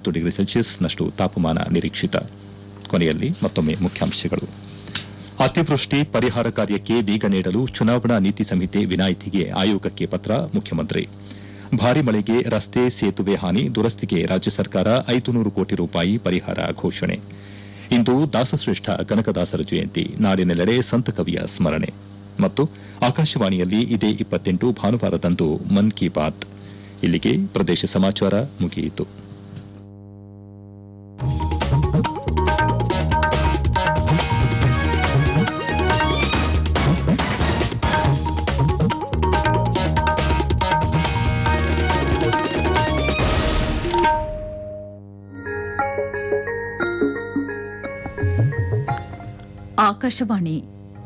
ಹತ್ತು ಡಿಗ್ರಿ ಸೆಲ್ಸಿಯಸ್ನಷ್ಟು ತಾಪಮಾನ ನಿರೀಕ್ಷಿತ ಕೊನೆಯಲ್ಲಿ ಮತ್ತೊಮ್ಮೆ ಮುಖ್ಯಾಂಶಗಳು ಅತಿವೃಷ್ಟಿ ಪರಿಹಾರ ಕಾರ್ಯಕ್ಕೆ ವೇಗ ನೀಡಲು ಚುನಾವಣಾ ನೀತಿ ಸಂಹಿತೆ ವಿನಾಯಿತಿಗೆ ಆಯೋಗಕ್ಕೆ ಪತ್ರ ಮುಖ್ಯಮಂತ್ರಿ ಭಾರಿ ಮಳೆಗೆ ರಸ್ತೆ ಸೇತುವೆ ಹಾನಿ ದುರಸ್ತಿಗೆ ರಾಜ್ಯ ಸರ್ಕಾರ ಐದು ನೂರು ಕೋಟಿ ರೂಪಾಯಿ ಪರಿಹಾರ ಘೋಷಣೆ ಇಂದು ದಾಸಶ್ರೇಷ್ಠ ಕನಕದಾಸರ ಜಯಂತಿ ನಾಡಿನೆಲ್ಲೆಡೆ ಸಂತಕವಿಯ ಸ್ಮರಣೆ ಮತ್ತು ಆಕಾಶವಾಣಿಯಲ್ಲಿ ಇದೇ ಇಪ್ಪತ್ತೆಂಟು ಭಾನುವಾರದಂದು ಮನ್ ಕಿ ಬಾತ್ ಇಲ್ಲಿಗೆ ಪ್ರದೇಶ ಸಮಾಚಾರ ಮುಗಿಯಿತು ಆಕಾಶವಾಣಿ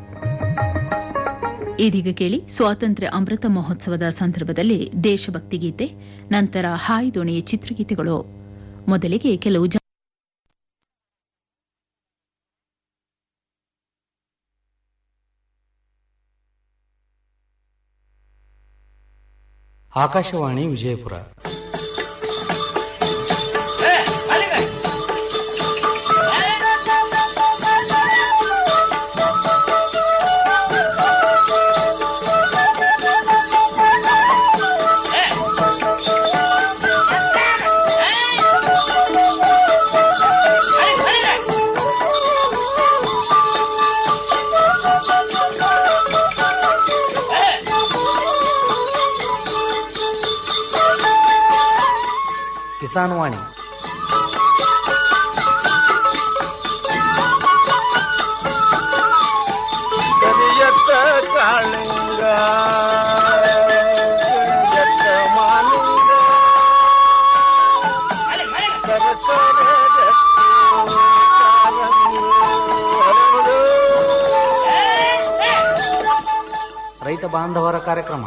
ಇದೀಗ ಕೇಳಿ ಸ್ವಾತಂತ್ರ್ಯ ಅಮೃತ ಮಹೋತ್ಸವದ ಸಂದರ್ಭದಲ್ಲಿ ದೇಶಭಕ್ತಿ ಗೀತೆ ನಂತರ ಹಾಯ್ ದೋಣಿ ಚಿತ್ರಗೀತೆಗಳು ಮೊದಲಿಗೆ ಕೆಲವು ಜ- ಆಕಾಶವಾಣಿ ವಿಜಯಪುರ ಕಿಸಾನ್ ವಾಣಿ ಕರಿಯತ್ತ ಕಾಳಿಂಗ ಕರಿಯತ್ತ ಮಾಲಿಂಗ ಸರಸರ ರಕ್ತಿ ಕಾರಂಗಿ ಹರಡು. ರೈತ ಬಾಂಧವರ ಕಾರ್ಯಕ್ರಮ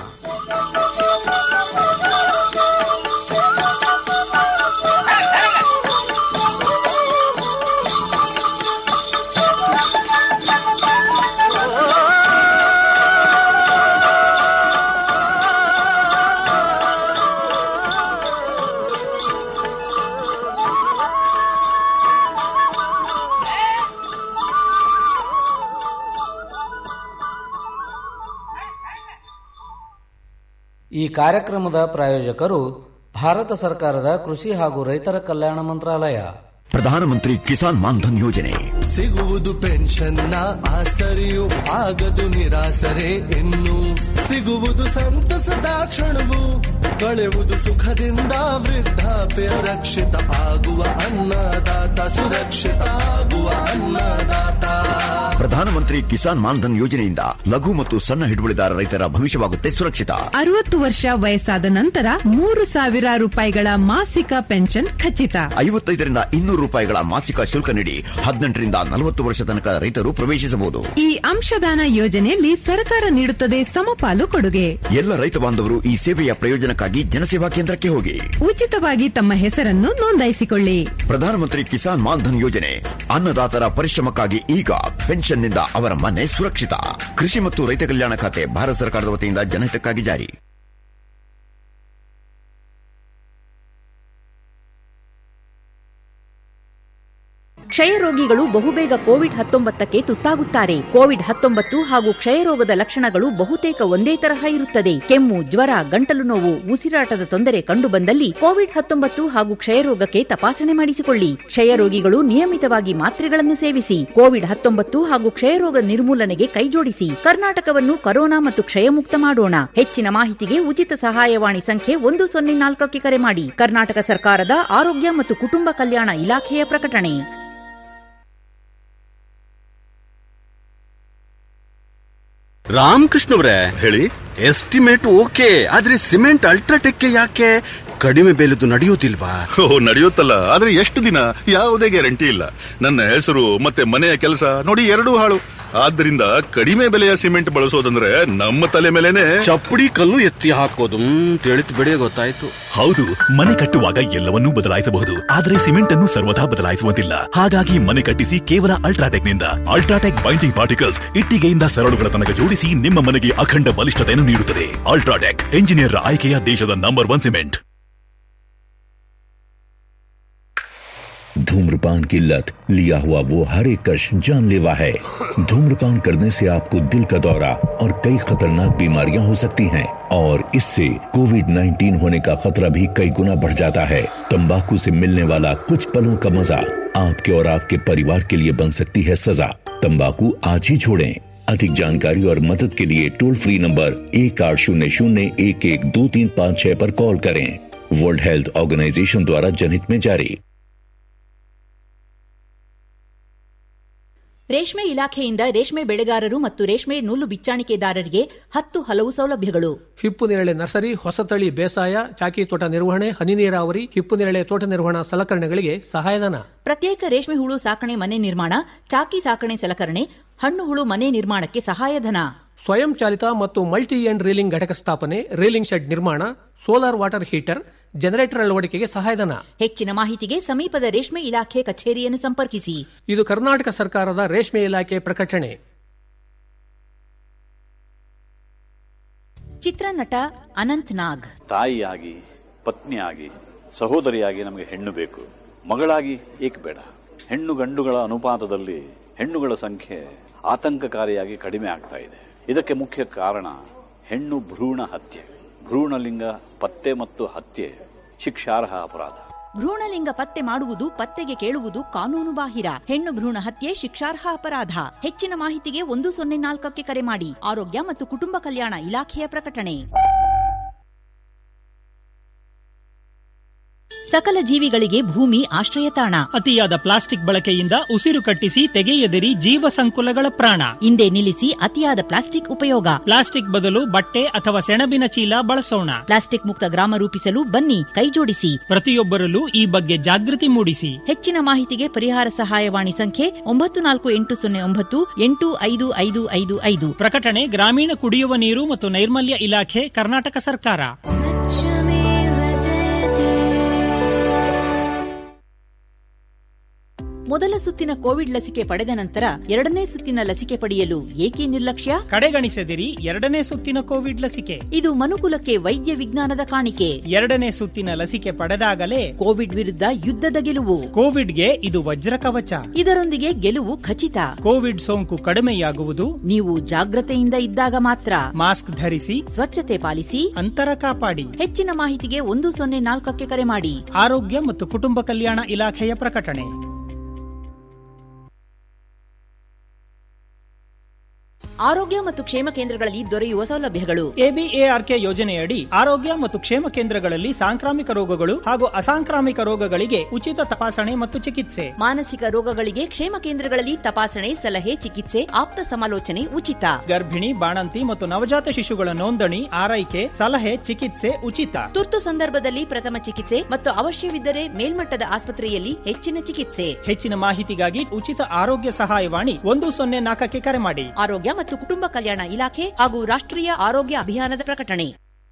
ಈ ಕಾರ್ಯಕ್ರಮದ ಪ್ರಾಯೋಜಕರು ಭಾರತ ಸರ್ಕಾರದ ಕೃಷಿ ಹಾಗೂ ರೈತರ ಕಲ್ಯಾಣ ಮಂತ್ರಾಲಯ ಪ್ರಧಾನಮಂತ್ರಿ ಕಿಸಾನ್ ಮಾನ್ಧನ್ ಯೋಜನೆ ಸಿಗುವುದು ಪೆನ್ಷನ್ನ ಆಸರೆಯು ಆಗದು ನಿರಾಸರೆ ಇನ್ನು ಸಿಗುವುದು ಸಂತಸದ ಕ್ಷಣವು ಕಳೆಯುವುದು ಸುಖದಿಂದ ವೃದ್ಧಾಪ್ಯ ರಕ್ಷಿತ ಆಗುವ ಅನ್ನದಾತ ಸುರಕ್ಷಿತ ಆಗುವ ಅನ್ನದಾತ ಪ್ರಧಾನಮಂತ್ರಿ ಕಿಸಾನ್ ಮಾನ್ಧನ್ ಯೋಜನೆಯಿಂದ ಲಘು ಮತ್ತು ಸಣ್ಣ ಹಿಡುವಳಿದಾರ ರೈತರ ಭವಿಷ್ಯವಾಗುತ್ತೆ ಸುರಕ್ಷಿತ ಅರವತ್ತು ವರ್ಷ ವಯಸ್ಸಾದ ನಂತರ ಮೂರು ಸಾವಿರ ರೂಪಾಯಿಗಳ ಮಾಸಿಕ ಪೆನ್ಷನ್ ಖಚಿತ ಐವತ್ತೈದರಿಂದ ಇನ್ನೂರು ರೂಪಾಯಿಗಳ ಮಾಸಿಕ ಶುಲ್ಕ ನೀಡಿ ಹದಿನೆಂಟರಿಂದ ನಲವತ್ತು ವರ್ಷ ತನಕ ರೈತರು ಪ್ರವೇಶಿಸಬಹುದು ಈ ಅಂಶದಾನ ಯೋಜನೆಯಲ್ಲಿ ಸರ್ಕಾರ ನೀಡುತ್ತದೆ ಸಮಪಾಲು ಕೊಡುಗೆ ಎಲ್ಲ ರೈತ ಬಾಂಧವರು ಈ ಸೇವೆಯ ಪ್ರಯೋಜನಕ್ಕಾಗಿ ಜನಸೇವಾ ಕೇಂದ್ರಕ್ಕೆ ಹೋಗಿ ಉಚಿತವಾಗಿ ತಮ್ಮ ಹೆಸರನ್ನು ನೋಂದಾಯಿಸಿಕೊಳ್ಳಿ ಪ್ರಧಾನಮಂತ್ರಿ ಕಿಸಾನ್ ಮಾನ್ಧನ್ ಯೋಜನೆ ಅನ್ನದಾತರ ಪರಿಶ್ರಮಕ್ಕಾಗಿ ಈಗ ಪೆನ್ಷನ್ನಿಂದ ಅವರ ಮನೆ ಸುರಕ್ಷಿತ ಕೃಷಿ ಮತ್ತು ರೈತ ಕಲ್ಯಾಣ ಖಾತೆ ಭಾರತ ಸರ್ಕಾರದ ವತಿಯಿಂದ ಜನಹಿತಕ್ಕಾಗಿ ಜಾರಿ ಕ್ಷಯ ರೋಗಿಗಳು ಬಹುಬೇಗ ಕೋವಿಡ್ ಹತ್ತೊಂಬತ್ತಕ್ಕೆ ತುತ್ತಾಗುತ್ತಾರೆ ಕೋವಿಡ್ ಹತ್ತೊಂಬತ್ತು ಹಾಗೂ ಕ್ಷಯರೋಗದ ಲಕ್ಷಣಗಳು ಬಹುತೇಕ ಒಂದೇ ತರಹ ಇರುತ್ತದೆ ಕೆಮ್ಮು ಜ್ವರ ಗಂಟಲು ನೋವು ಉಸಿರಾಟದ ತೊಂದರೆ ಕಂಡುಬಂದಲ್ಲಿ ಕೋವಿಡ್ ಹತ್ತೊಂಬತ್ತು ಹಾಗೂ ಕ್ಷಯರೋಗಕ್ಕೆ ತಪಾಸಣೆ ಮಾಡಿಸಿಕೊಳ್ಳಿ ಕ್ಷಯ ರೋಗಿಗಳು ನಿಯಮಿತವಾಗಿ ಮಾತ್ರೆಗಳನ್ನು ಸೇವಿಸಿ ಕೋವಿಡ್ ಹತ್ತೊಂಬತ್ತು ಹಾಗೂ ಕ್ಷಯರೋಗ ನಿರ್ಮೂಲನೆಗೆ ಕೈಜೋಡಿಸಿ ಕರ್ನಾಟಕವನ್ನು ಕರೋನಾ ಮತ್ತು ಕ್ಷಯಮುಕ್ತ ಮಾಡೋಣ ಹೆಚ್ಚಿನ ಮಾಹಿತಿಗೆ ಉಚಿತ ಸಹಾಯವಾಣಿ ಸಂಖ್ಯೆ ಒಂದು ಸೊನ್ನೆ ನಾಲ್ಕಕ್ಕೆ ಕರೆ ಮಾಡಿ ಕರ್ನಾಟಕ ಸರ್ಕಾರದ ಆರೋಗ್ಯ ಮತ್ತು ಕುಟುಂಬ ಕಲ್ಯಾಣ ಇಲಾಖೆಯ ಪ್ರಕಟಣೆ ರಾಮಕೃಷ್ಣವ್ರೆ ಹೇಳಿ ಎಸ್ಟಿಮೇಟ್ ಓಕೆ ಆದ್ರೆ ಸಿಮೆಂಟ್ ಅಲ್ಟ್ರಾಟೆಕ್ ಯಾಕೆ ಕಡಿಮೆ ಬೆಲೆದು ನಡೆಯುವುದಿಲ್ವಾ ಓ ನಡೆಯುತ್ತಲ್ಲ ಆದ್ರೆ ಎಷ್ಟು ದಿನ ಯಾವುದೇ ಗ್ಯಾರಂಟಿ ಇಲ್ಲ ನನ್ನ ಹೆಸರು ಮತ್ತೆ ಮನೆಯ ಕೆಲಸ ನೋಡಿ ಎರಡೂ ಹಾಳು ಆದ್ದರಿಂದ ಕಡಿಮೆ ಬೆಲೆಯ ಸಿಮೆಂಟ್ ಬಳಸೋದಂದ್ರೆ ನಮ್ಮ ತಲೆ ಮೇಲೆನೆ ಚಪ್ಪಡಿ ಕಲ್ಲು ಎತ್ತಿ ಹಾಕೋದು ತಿಳಿತು ಬಿಡಿ ಗೊತ್ತಾಯ್ತು ಹೌದು ಮನೆ ಕಟ್ಟುವಾಗ ಎಲ್ಲವನ್ನೂ ಬದಲಾಯಿಸಬಹುದು ಆದರೆ ಸಿಮೆಂಟ್ ಅನ್ನು ಸರ್ವದಾ ಬದಲಾಯಿಸುವಂತಿಲ್ಲ ಹಾಗಾಗಿ ಮನೆ ಕಟ್ಟಿಸಿ ಕೇವಲ ಅಲ್ಟ್ರಾಟೆಕ್ ನಿಂದ ಅಲ್ಟ್ರಾಟೆಕ್ ಬೈಂಡಿಂಗ್ ಪಾರ್ಟಿಕಲ್ಸ್ ಇಟ್ಟಿಗೆಯಿಂದ ಸರಳುಗಳ ತನಕ ಜೋಡಿಸಿ ನಿಮ್ಮ ಮನೆಗೆ ಅಖಂಡ ಬಲಿಷ್ಠತೆಯನ್ನು ನೀಡುತ್ತದೆ ಅಲ್ಟ್ರಾಟೆಕ್ ಎಂಜಿನಿಯರ್ ಆಯ್ಕೆಯ ದೇಶದ ನಂಬರ್ ಒನ್ ಸಿಮೆಂಟ್ धूम्रपान की लत लिया हुआ वो हर एक कश जानलेवा है धूम्रपान करने से आपको दिल का दौरा और कई खतरनाक बीमारियां हो सकती हैं और इससे कोविड 19 होने का खतरा भी कई गुना बढ़ जाता है तंबाकू से मिलने वाला कुछ पलों का मजा आपके और आपके परिवार के लिए बन सकती है सजा तंबाकू आज ही छोड़ें अधिक जानकारी और मदद के लिए टोल फ्री नंबर एक आठ शून्य शून्य एक एक दो तीन पाँच छह पर कॉल करें वर्ल्ड हेल्थ ऑर्गेनाइजेशन द्वारा जनहित में जारी ರೇಷ್ಮೆ ಇಲಾಖೆಯಿಂದ ರೇಷ್ಮೆ ಬೆಳೆಗಾರರು ಮತ್ತು ರೇಷ್ಮೆ ನೂಲು ಬಿಚ್ಚಾಣಿಕೆದಾರರಿಗೆ ಹತ್ತು ಹಲವು ಸೌಲಭ್ಯಗಳು ಹಿಪ್ಪು ನೇರಳೆ ನರ್ಸರಿ ಹೊಸತಳಿ ಬೇಸಾಯ ಚಾಕಿ ತೋಟ ನಿರ್ವಹಣೆ ಹನಿ ನೀರಾವರಿ ಹಿಪ್ಪು ನೇರಳೆ ತೋಟ ನಿರ್ವಹಣಾ ಸಲಕರಣೆಗಳಿಗೆ ಸಹಾಯಧನ ಪ್ರತ್ಯೇಕ ರೇಷ್ಮೆ ಹುಳು ಸಾಕಣೆ ಮನೆ ನಿರ್ಮಾಣ ಚಾಕಿ ಸಾಕಣೆ ಸಲಕರಣೆ ಹಣ್ಣು ಹುಳು ಮನೆ ನಿರ್ಮಾಣಕ್ಕೆ ಸಹಾಯಧನ ಸ್ವಯಂ ಚಾಲಿತ ಮತ್ತು ಮಲ್ಟಿ ಎಂಡ್ ರೀಲಿಂಗ್ ಘಟಕ ಸ್ಥಾಪನೆ ರೀಲಿಂಗ್ ಶೆಡ್ ನಿರ್ಮಾಣ ಸೋಲಾರ್ ವಾಟರ್ ಹೀಟರ್ ಜನರೇಟರ್ ಅಳವಡಿಕೆಗೆ ಸಹಾಯಧನ ಹೆಚ್ಚಿನ ಮಾಹಿತಿಗೆ ಸಮೀಪದ ರೇಷ್ಮೆ ಇಲಾಖೆ ಕಚೇರಿಯನ್ನು ಸಂಪರ್ಕಿಸಿ ಇದು ಕರ್ನಾಟಕ ಸರ್ಕಾರದ ರೇಷ್ಮೆ ಇಲಾಖೆ ಪ್ರಕಟಣೆ ಚಿತ್ರನಟ ಅನಂತ್ ನಾಗ್ ತಾಯಿಯಾಗಿ ಪತ್ನಿಯಾಗಿ ಸಹೋದರಿಯಾಗಿ ನಮಗೆ ಹೆಣ್ಣು ಬೇಕು ಮಗಳಾಗಿ ಏಕೆ ಬೇಡ ಹೆಣ್ಣು ಗಂಡುಗಳ ಅನುಪಾತದಲ್ಲಿ ಹೆಣ್ಣುಗಳ ಸಂಖ್ಯೆ ಆತಂಕಕಾರಿಯಾಗಿ ಕಡಿಮೆ ಆಗ್ತಾ ಇದೆ ಇದಕ್ಕೆ ಮುಖ್ಯ ಕಾರಣ ಹೆಣ್ಣು ಭ್ರೂಣ ಹತ್ಯೆ ಭ್ರೂಣಲಿಂಗ ಪತ್ತೆ ಮತ್ತು ಹತ್ಯೆ ಶಿಕ್ಷಾರ್ಹ ಅಪರಾಧ ಭ್ರೂಣಲಿಂಗ ಪತ್ತೆ ಮಾಡುವುದು ಪತ್ತೆಗೆ ಕೇಳುವುದು ಕಾನೂನು ಬಾಹಿರ ಹೆಣ್ಣು ಭ್ರೂಣ ಹತ್ಯೆ ಶಿಕ್ಷಾರ್ಹ ಅಪರಾಧ ಹೆಚ್ಚಿನ ಮಾಹಿತಿಗೆ ಒಂದು ಸೊನ್ನೆ ನಾಲ್ಕಕ್ಕೆ ಕರೆ ಮಾಡಿ ಆರೋಗ್ಯ ಮತ್ತು ಕುಟುಂಬ ಕಲ್ಯಾಣ ಇಲಾಖೆಯ ಪ್ರಕಟಣೆ ಸಕಲ ಜೀವಿಗಳಿಗೆ ಭೂಮಿ ಆಶ್ರಯ ತಾಣ ಅತಿಯಾದ ಪ್ಲಾಸ್ಟಿಕ್ ಬಳಕೆಯಿಂದ ಉಸಿರು ಕಟ್ಟಿಸಿ ತೆಗೆಯದಿರಿ ಜೀವ ಸಂಕುಲಗಳ ಪ್ರಾಣ ಹಿಂದೆ ನಿಲ್ಲಿಸಿ ಅತಿಯಾದ ಪ್ಲಾಸ್ಟಿಕ್ ಉಪಯೋಗ ಪ್ಲಾಸ್ಟಿಕ್ ಬದಲು ಬಟ್ಟೆ ಅಥವಾ ಸೆಣಬಿನ ಚೀಲ ಬಳಸೋಣ ಪ್ಲಾಸ್ಟಿಕ್ ಮುಕ್ತ ಗ್ರಾಮ ರೂಪಿಸಲು ಬನ್ನಿ ಕೈಜೋಡಿಸಿ ಪ್ರತಿಯೊಬ್ಬರಲ್ಲೂ ಈ ಬಗ್ಗೆ ಜಾಗೃತಿ ಮೂಡಿಸಿ ಹೆಚ್ಚಿನ ಮಾಹಿತಿಗೆ ಪರಿಹಾರ ಸಹಾಯವಾಣಿ ಸಂಖ್ಯೆ ಒಂಬತ್ತು ನಾಲ್ಕು ಎಂಟು ಸೊನ್ನೆ ಒಂಬತ್ತು ಎಂಟು ಐದು ಐದು ಐದು ಐದು ಪ್ರಕಟಣೆ ಗ್ರಾಮೀಣ ಕುಡಿಯುವ ನೀರು ಮತ್ತು ನೈರ್ಮಲ್ಯ ಇಲಾಖೆ ಕರ್ನಾಟಕ ಸರ್ಕಾರ ಮೊದಲ ಸುತ್ತಿನ ಕೋವಿಡ್ ಲಸಿಕೆ ಪಡೆದ ನಂತರ ಎರಡನೇ ಸುತ್ತಿನ ಲಸಿಕೆ ಪಡೆಯಲು ಏಕೆ ನಿರ್ಲಕ್ಷ್ಯ ಕಡೆಗಣಿಸದಿರಿ ಎರಡನೇ ಸುತ್ತಿನ ಕೋವಿಡ್ ಲಸಿಕೆ ಇದು ಮನುಕುಲಕ್ಕೆ ವೈದ್ಯ ವಿಜ್ಞಾನದ ಕಾಣಿಕೆ ಎರಡನೇ ಸುತ್ತಿನ ಲಸಿಕೆ ಪಡೆದಾಗಲೇ ಕೋವಿಡ್ ವಿರುದ್ಧ ಯುದ್ಧದ ಗೆಲುವು ಕೋವಿಡ್ಗೆ ಇದು ವಜ್ರ ಕವಚ ಇದರೊಂದಿಗೆ ಗೆಲುವು ಖಚಿತ ಕೋವಿಡ್ ಸೋಂಕು ಕಡಿಮೆಯಾಗುವುದು ನೀವು ಜಾಗ್ರತೆಯಿಂದ ಇದ್ದಾಗ ಮಾತ್ರ ಮಾಸ್ಕ್ ಧರಿಸಿ ಸ್ವಚ್ಛತೆ ಪಾಲಿಸಿ ಅಂತರ ಕಾಪಾಡಿ ಹೆಚ್ಚಿನ ಮಾಹಿತಿಗೆ ಒಂದು ಸೊನ್ನೆ ನಾಲ್ಕಕ್ಕೆ ಕರೆ ಮಾಡಿ ಆರೋಗ್ಯ ಮತ್ತು ಕುಟುಂಬ ಕಲ್ಯಾಣ ಇಲಾಖೆಯ ಪ್ರಕಟಣೆ ಆರೋಗ್ಯ ಮತ್ತು ಕ್ಷೇಮ ಕೇಂದ್ರಗಳಲ್ಲಿ ದೊರೆಯುವ ಸೌಲಭ್ಯಗಳು ಎಬಿಎಆರ್ಕೆ ಯೋಜನೆಯಡಿ ಆರೋಗ್ಯ ಮತ್ತು ಕ್ಷೇಮ ಕೇಂದ್ರಗಳಲ್ಲಿ ಸಾಂಕ್ರಾಮಿಕ ರೋಗಗಳು ಹಾಗೂ ಅಸಾಂಕ್ರಾಮಿಕ ರೋಗಗಳಿಗೆ ಉಚಿತ ತಪಾಸಣೆ ಮತ್ತು ಚಿಕಿತ್ಸೆ ಮಾನಸಿಕ ರೋಗಗಳಿಗೆ ಕ್ಷೇಮ ಕೇಂದ್ರಗಳಲ್ಲಿ ತಪಾಸಣೆ ಸಲಹೆ ಚಿಕಿತ್ಸೆ ಆಪ್ತ ಸಮಾಲೋಚನೆ ಉಚಿತ ಗರ್ಭಿಣಿ ಬಾಣಂತಿ ಮತ್ತು ನವಜಾತ ಶಿಶುಗಳ ನೋಂದಣಿ ಆರೈಕೆ ಸಲಹೆ ಚಿಕಿತ್ಸೆ ಉಚಿತ ತುರ್ತು ಸಂದರ್ಭದಲ್ಲಿ ಪ್ರಥಮ ಚಿಕಿತ್ಸೆ ಮತ್ತು ಅವಶ್ಯವಿದ್ದರೆ ಮೇಲ್ಮಟ್ಟದ ಆಸ್ಪತ್ರೆಯಲ್ಲಿ ಹೆಚ್ಚಿನ ಚಿಕಿತ್ಸೆ ಹೆಚ್ಚಿನ ಮಾಹಿತಿಗಾಗಿ ಉಚಿತ ಆರೋಗ್ಯ ಸಹಾಯವಾಣಿ ಒಂದು ಸೊನ್ನೆ ನಾಲ್ಕಕ್ಕೆ ಕರೆ ಮಾಡಿ ಆರೋಗ್ಯ ಮತ್ತು ಕುಟುಂಬ ಕಲ್ಯಾಣ ಇಲಾಖೆ ಹಾಗೂ ರಾಷ್ಟ್ರೀಯ ಆರೋಗ್ಯ ಅಭಿಯಾನದ ಪ್ರಕಟಣೆ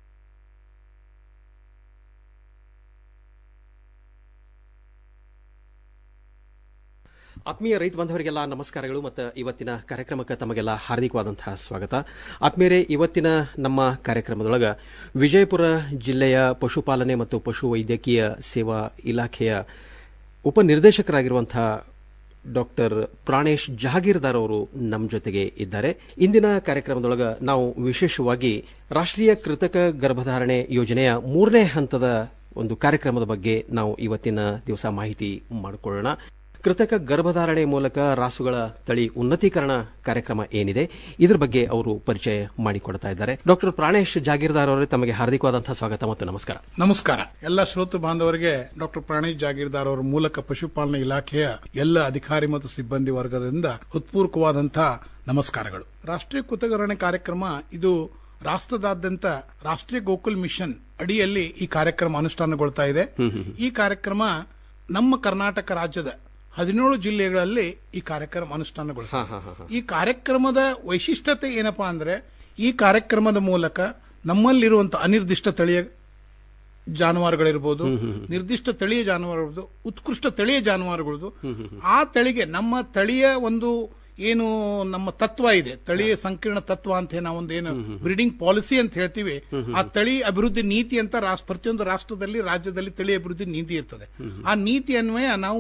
ಆತ್ಮೀಯ ರೈತ ಬಾಂಧವರಿಗೆಲ್ಲ ನಮಸ್ಕಾರಗಳು ಮತ್ತು ಇವತ್ತಿನ ಕಾರ್ಯಕ್ರಮಕ್ಕೆ ತಮಗೆಲ್ಲ ಹಾರ್ದಿಕವಾದಂತಹ ಸ್ವಾಗತ ಆತ್ಮೀಯರೇ ಇವತ್ತಿನ ನಮ್ಮ ಕಾರ್ಯಕ್ರಮದೊಳಗ ವಿಜಯಪುರ ಜಿಲ್ಲೆಯ ಪಶುಪಾಲನೆ ಮತ್ತು ಪಶು ವೈದ್ಯಕೀಯ ಸೇವಾ ಇಲಾಖೆಯ ಉಪನಿರ್ದೇಶಕರಾಗಿರುವಂತಹ ಡಾಕ್ಟರ್ ಪ್ರಾಣೇಶ್ ಜಹಾಗೀರ್ದಾರ್ ಅವರು ನಮ್ಮ ಜೊತೆಗೆ ಇದ್ದಾರೆ ಇಂದಿನ ಕಾರ್ಯಕ್ರಮದೊಳಗ ನಾವು ವಿಶೇಷವಾಗಿ ರಾಷ್ಟ್ರೀಯ ಕೃತಕ ಗರ್ಭಧಾರಣೆ ಯೋಜನೆಯ ಮೂರನೇ ಹಂತದ ಒಂದು ಕಾರ್ಯಕ್ರಮದ ಬಗ್ಗೆ ನಾವು ಇವತ್ತಿನ ದಿವಸ ಮಾಹಿತಿ ಮಾಡಿಕೊಳ್ಳೋಣ ಕೃತಕ ಗರ್ಭಧಾರಣೆ ಮೂಲಕ ರಾಸುಗಳ ತಳಿ ಉನ್ನತೀಕರಣ ಕಾರ್ಯಕ್ರಮ ಏನಿದೆ ಇದರ ಬಗ್ಗೆ ಅವರು ಪರಿಚಯ ಮಾಡಿಕೊಡ್ತಾ ಇದ್ದಾರೆ ಡಾಕ್ಟರ್ ಪ್ರಾಣೇಶ್ ಜಾಗೀರ್ದಾರ್ ಅವರೇ ತಮಗೆ ಹಾರ್ದಿಕವಾದಂತಹ ಸ್ವಾಗತ ಮತ್ತು ನಮಸ್ಕಾರ ನಮಸ್ಕಾರ ಎಲ್ಲ ಶ್ರೋತೃ ಬಾಂಧವರಿಗೆ ಡಾಕ್ಟರ್ ಪ್ರಾಣೇಶ್ ಜಾಗೀರ್ದಾರ್ ಅವರ ಮೂಲಕ ಪಶುಪಾಲನಾ ಇಲಾಖೆಯ ಎಲ್ಲ ಅಧಿಕಾರಿ ಮತ್ತು ಸಿಬ್ಬಂದಿ ವರ್ಗದಿಂದ ಹೃತ್ಪೂರ್ವಕವಾದಂತಹ ನಮಸ್ಕಾರಗಳು ರಾಷ್ಟ್ರೀಯ ಕೃತಕರಣೆ ಕಾರ್ಯಕ್ರಮ ಇದು ರಾಷ್ಟ್ರದಾದ್ಯಂತ ರಾಷ್ಟ್ರೀಯ ಗೋಕುಲ್ ಮಿಷನ್ ಅಡಿಯಲ್ಲಿ ಈ ಕಾರ್ಯಕ್ರಮ ಅನುಷ್ಠಾನಗೊಳ್ತಾ ಇದೆ ಈ ಕಾರ್ಯಕ್ರಮ ನಮ್ಮ ಕರ್ನಾಟಕ ರಾಜ್ಯದ ಹದಿನೇಳು ಜಿಲ್ಲೆಗಳಲ್ಲಿ ಈ ಕಾರ್ಯಕ್ರಮ ಅನುಷ್ಠಾನಗೊಳ್ಳುತ್ತೆ ಈ ಕಾರ್ಯಕ್ರಮದ ವೈಶಿಷ್ಟ್ಯತೆ ಏನಪ್ಪಾ ಅಂದ್ರೆ ಈ ಕಾರ್ಯಕ್ರಮದ ಮೂಲಕ ನಮ್ಮಲ್ಲಿರುವಂತಹ ಅನಿರ್ದಿಷ್ಟ ತಳಿಯ ಜಾನುವಾರುಗಳಿರ್ಬೋದು ನಿರ್ದಿಷ್ಟ ತಳಿಯ ಜಾನುವಾರುಗಳು ಉತ್ಕೃಷ್ಟ ತಳಿಯ ಜಾನುವಾರುಗಳದು ಆ ತಳಿಗೆ ನಮ್ಮ ತಳಿಯ ಒಂದು ಏನು ನಮ್ಮ ತತ್ವ ಇದೆ ತಳಿಯ ಸಂಕೀರ್ಣ ತತ್ವ ಅಂತ ನಾವೊಂದು ಏನು ಬ್ರೀಡಿಂಗ್ ಪಾಲಿಸಿ ಅಂತ ಹೇಳ್ತೀವಿ ಆ ತಳಿ ಅಭಿವೃದ್ಧಿ ನೀತಿ ಅಂತ ರಾಷ್ಟ್ರ ಪ್ರತಿಯೊಂದು ರಾಷ್ಟ್ರದಲ್ಲಿ ರಾಜ್ಯದಲ್ಲಿ ತಳಿ ಅಭಿವೃದ್ಧಿ ನೀತಿ ಇರ್ತದೆ ಆ ನೀತಿ ಅನ್ವಯ ನಾವು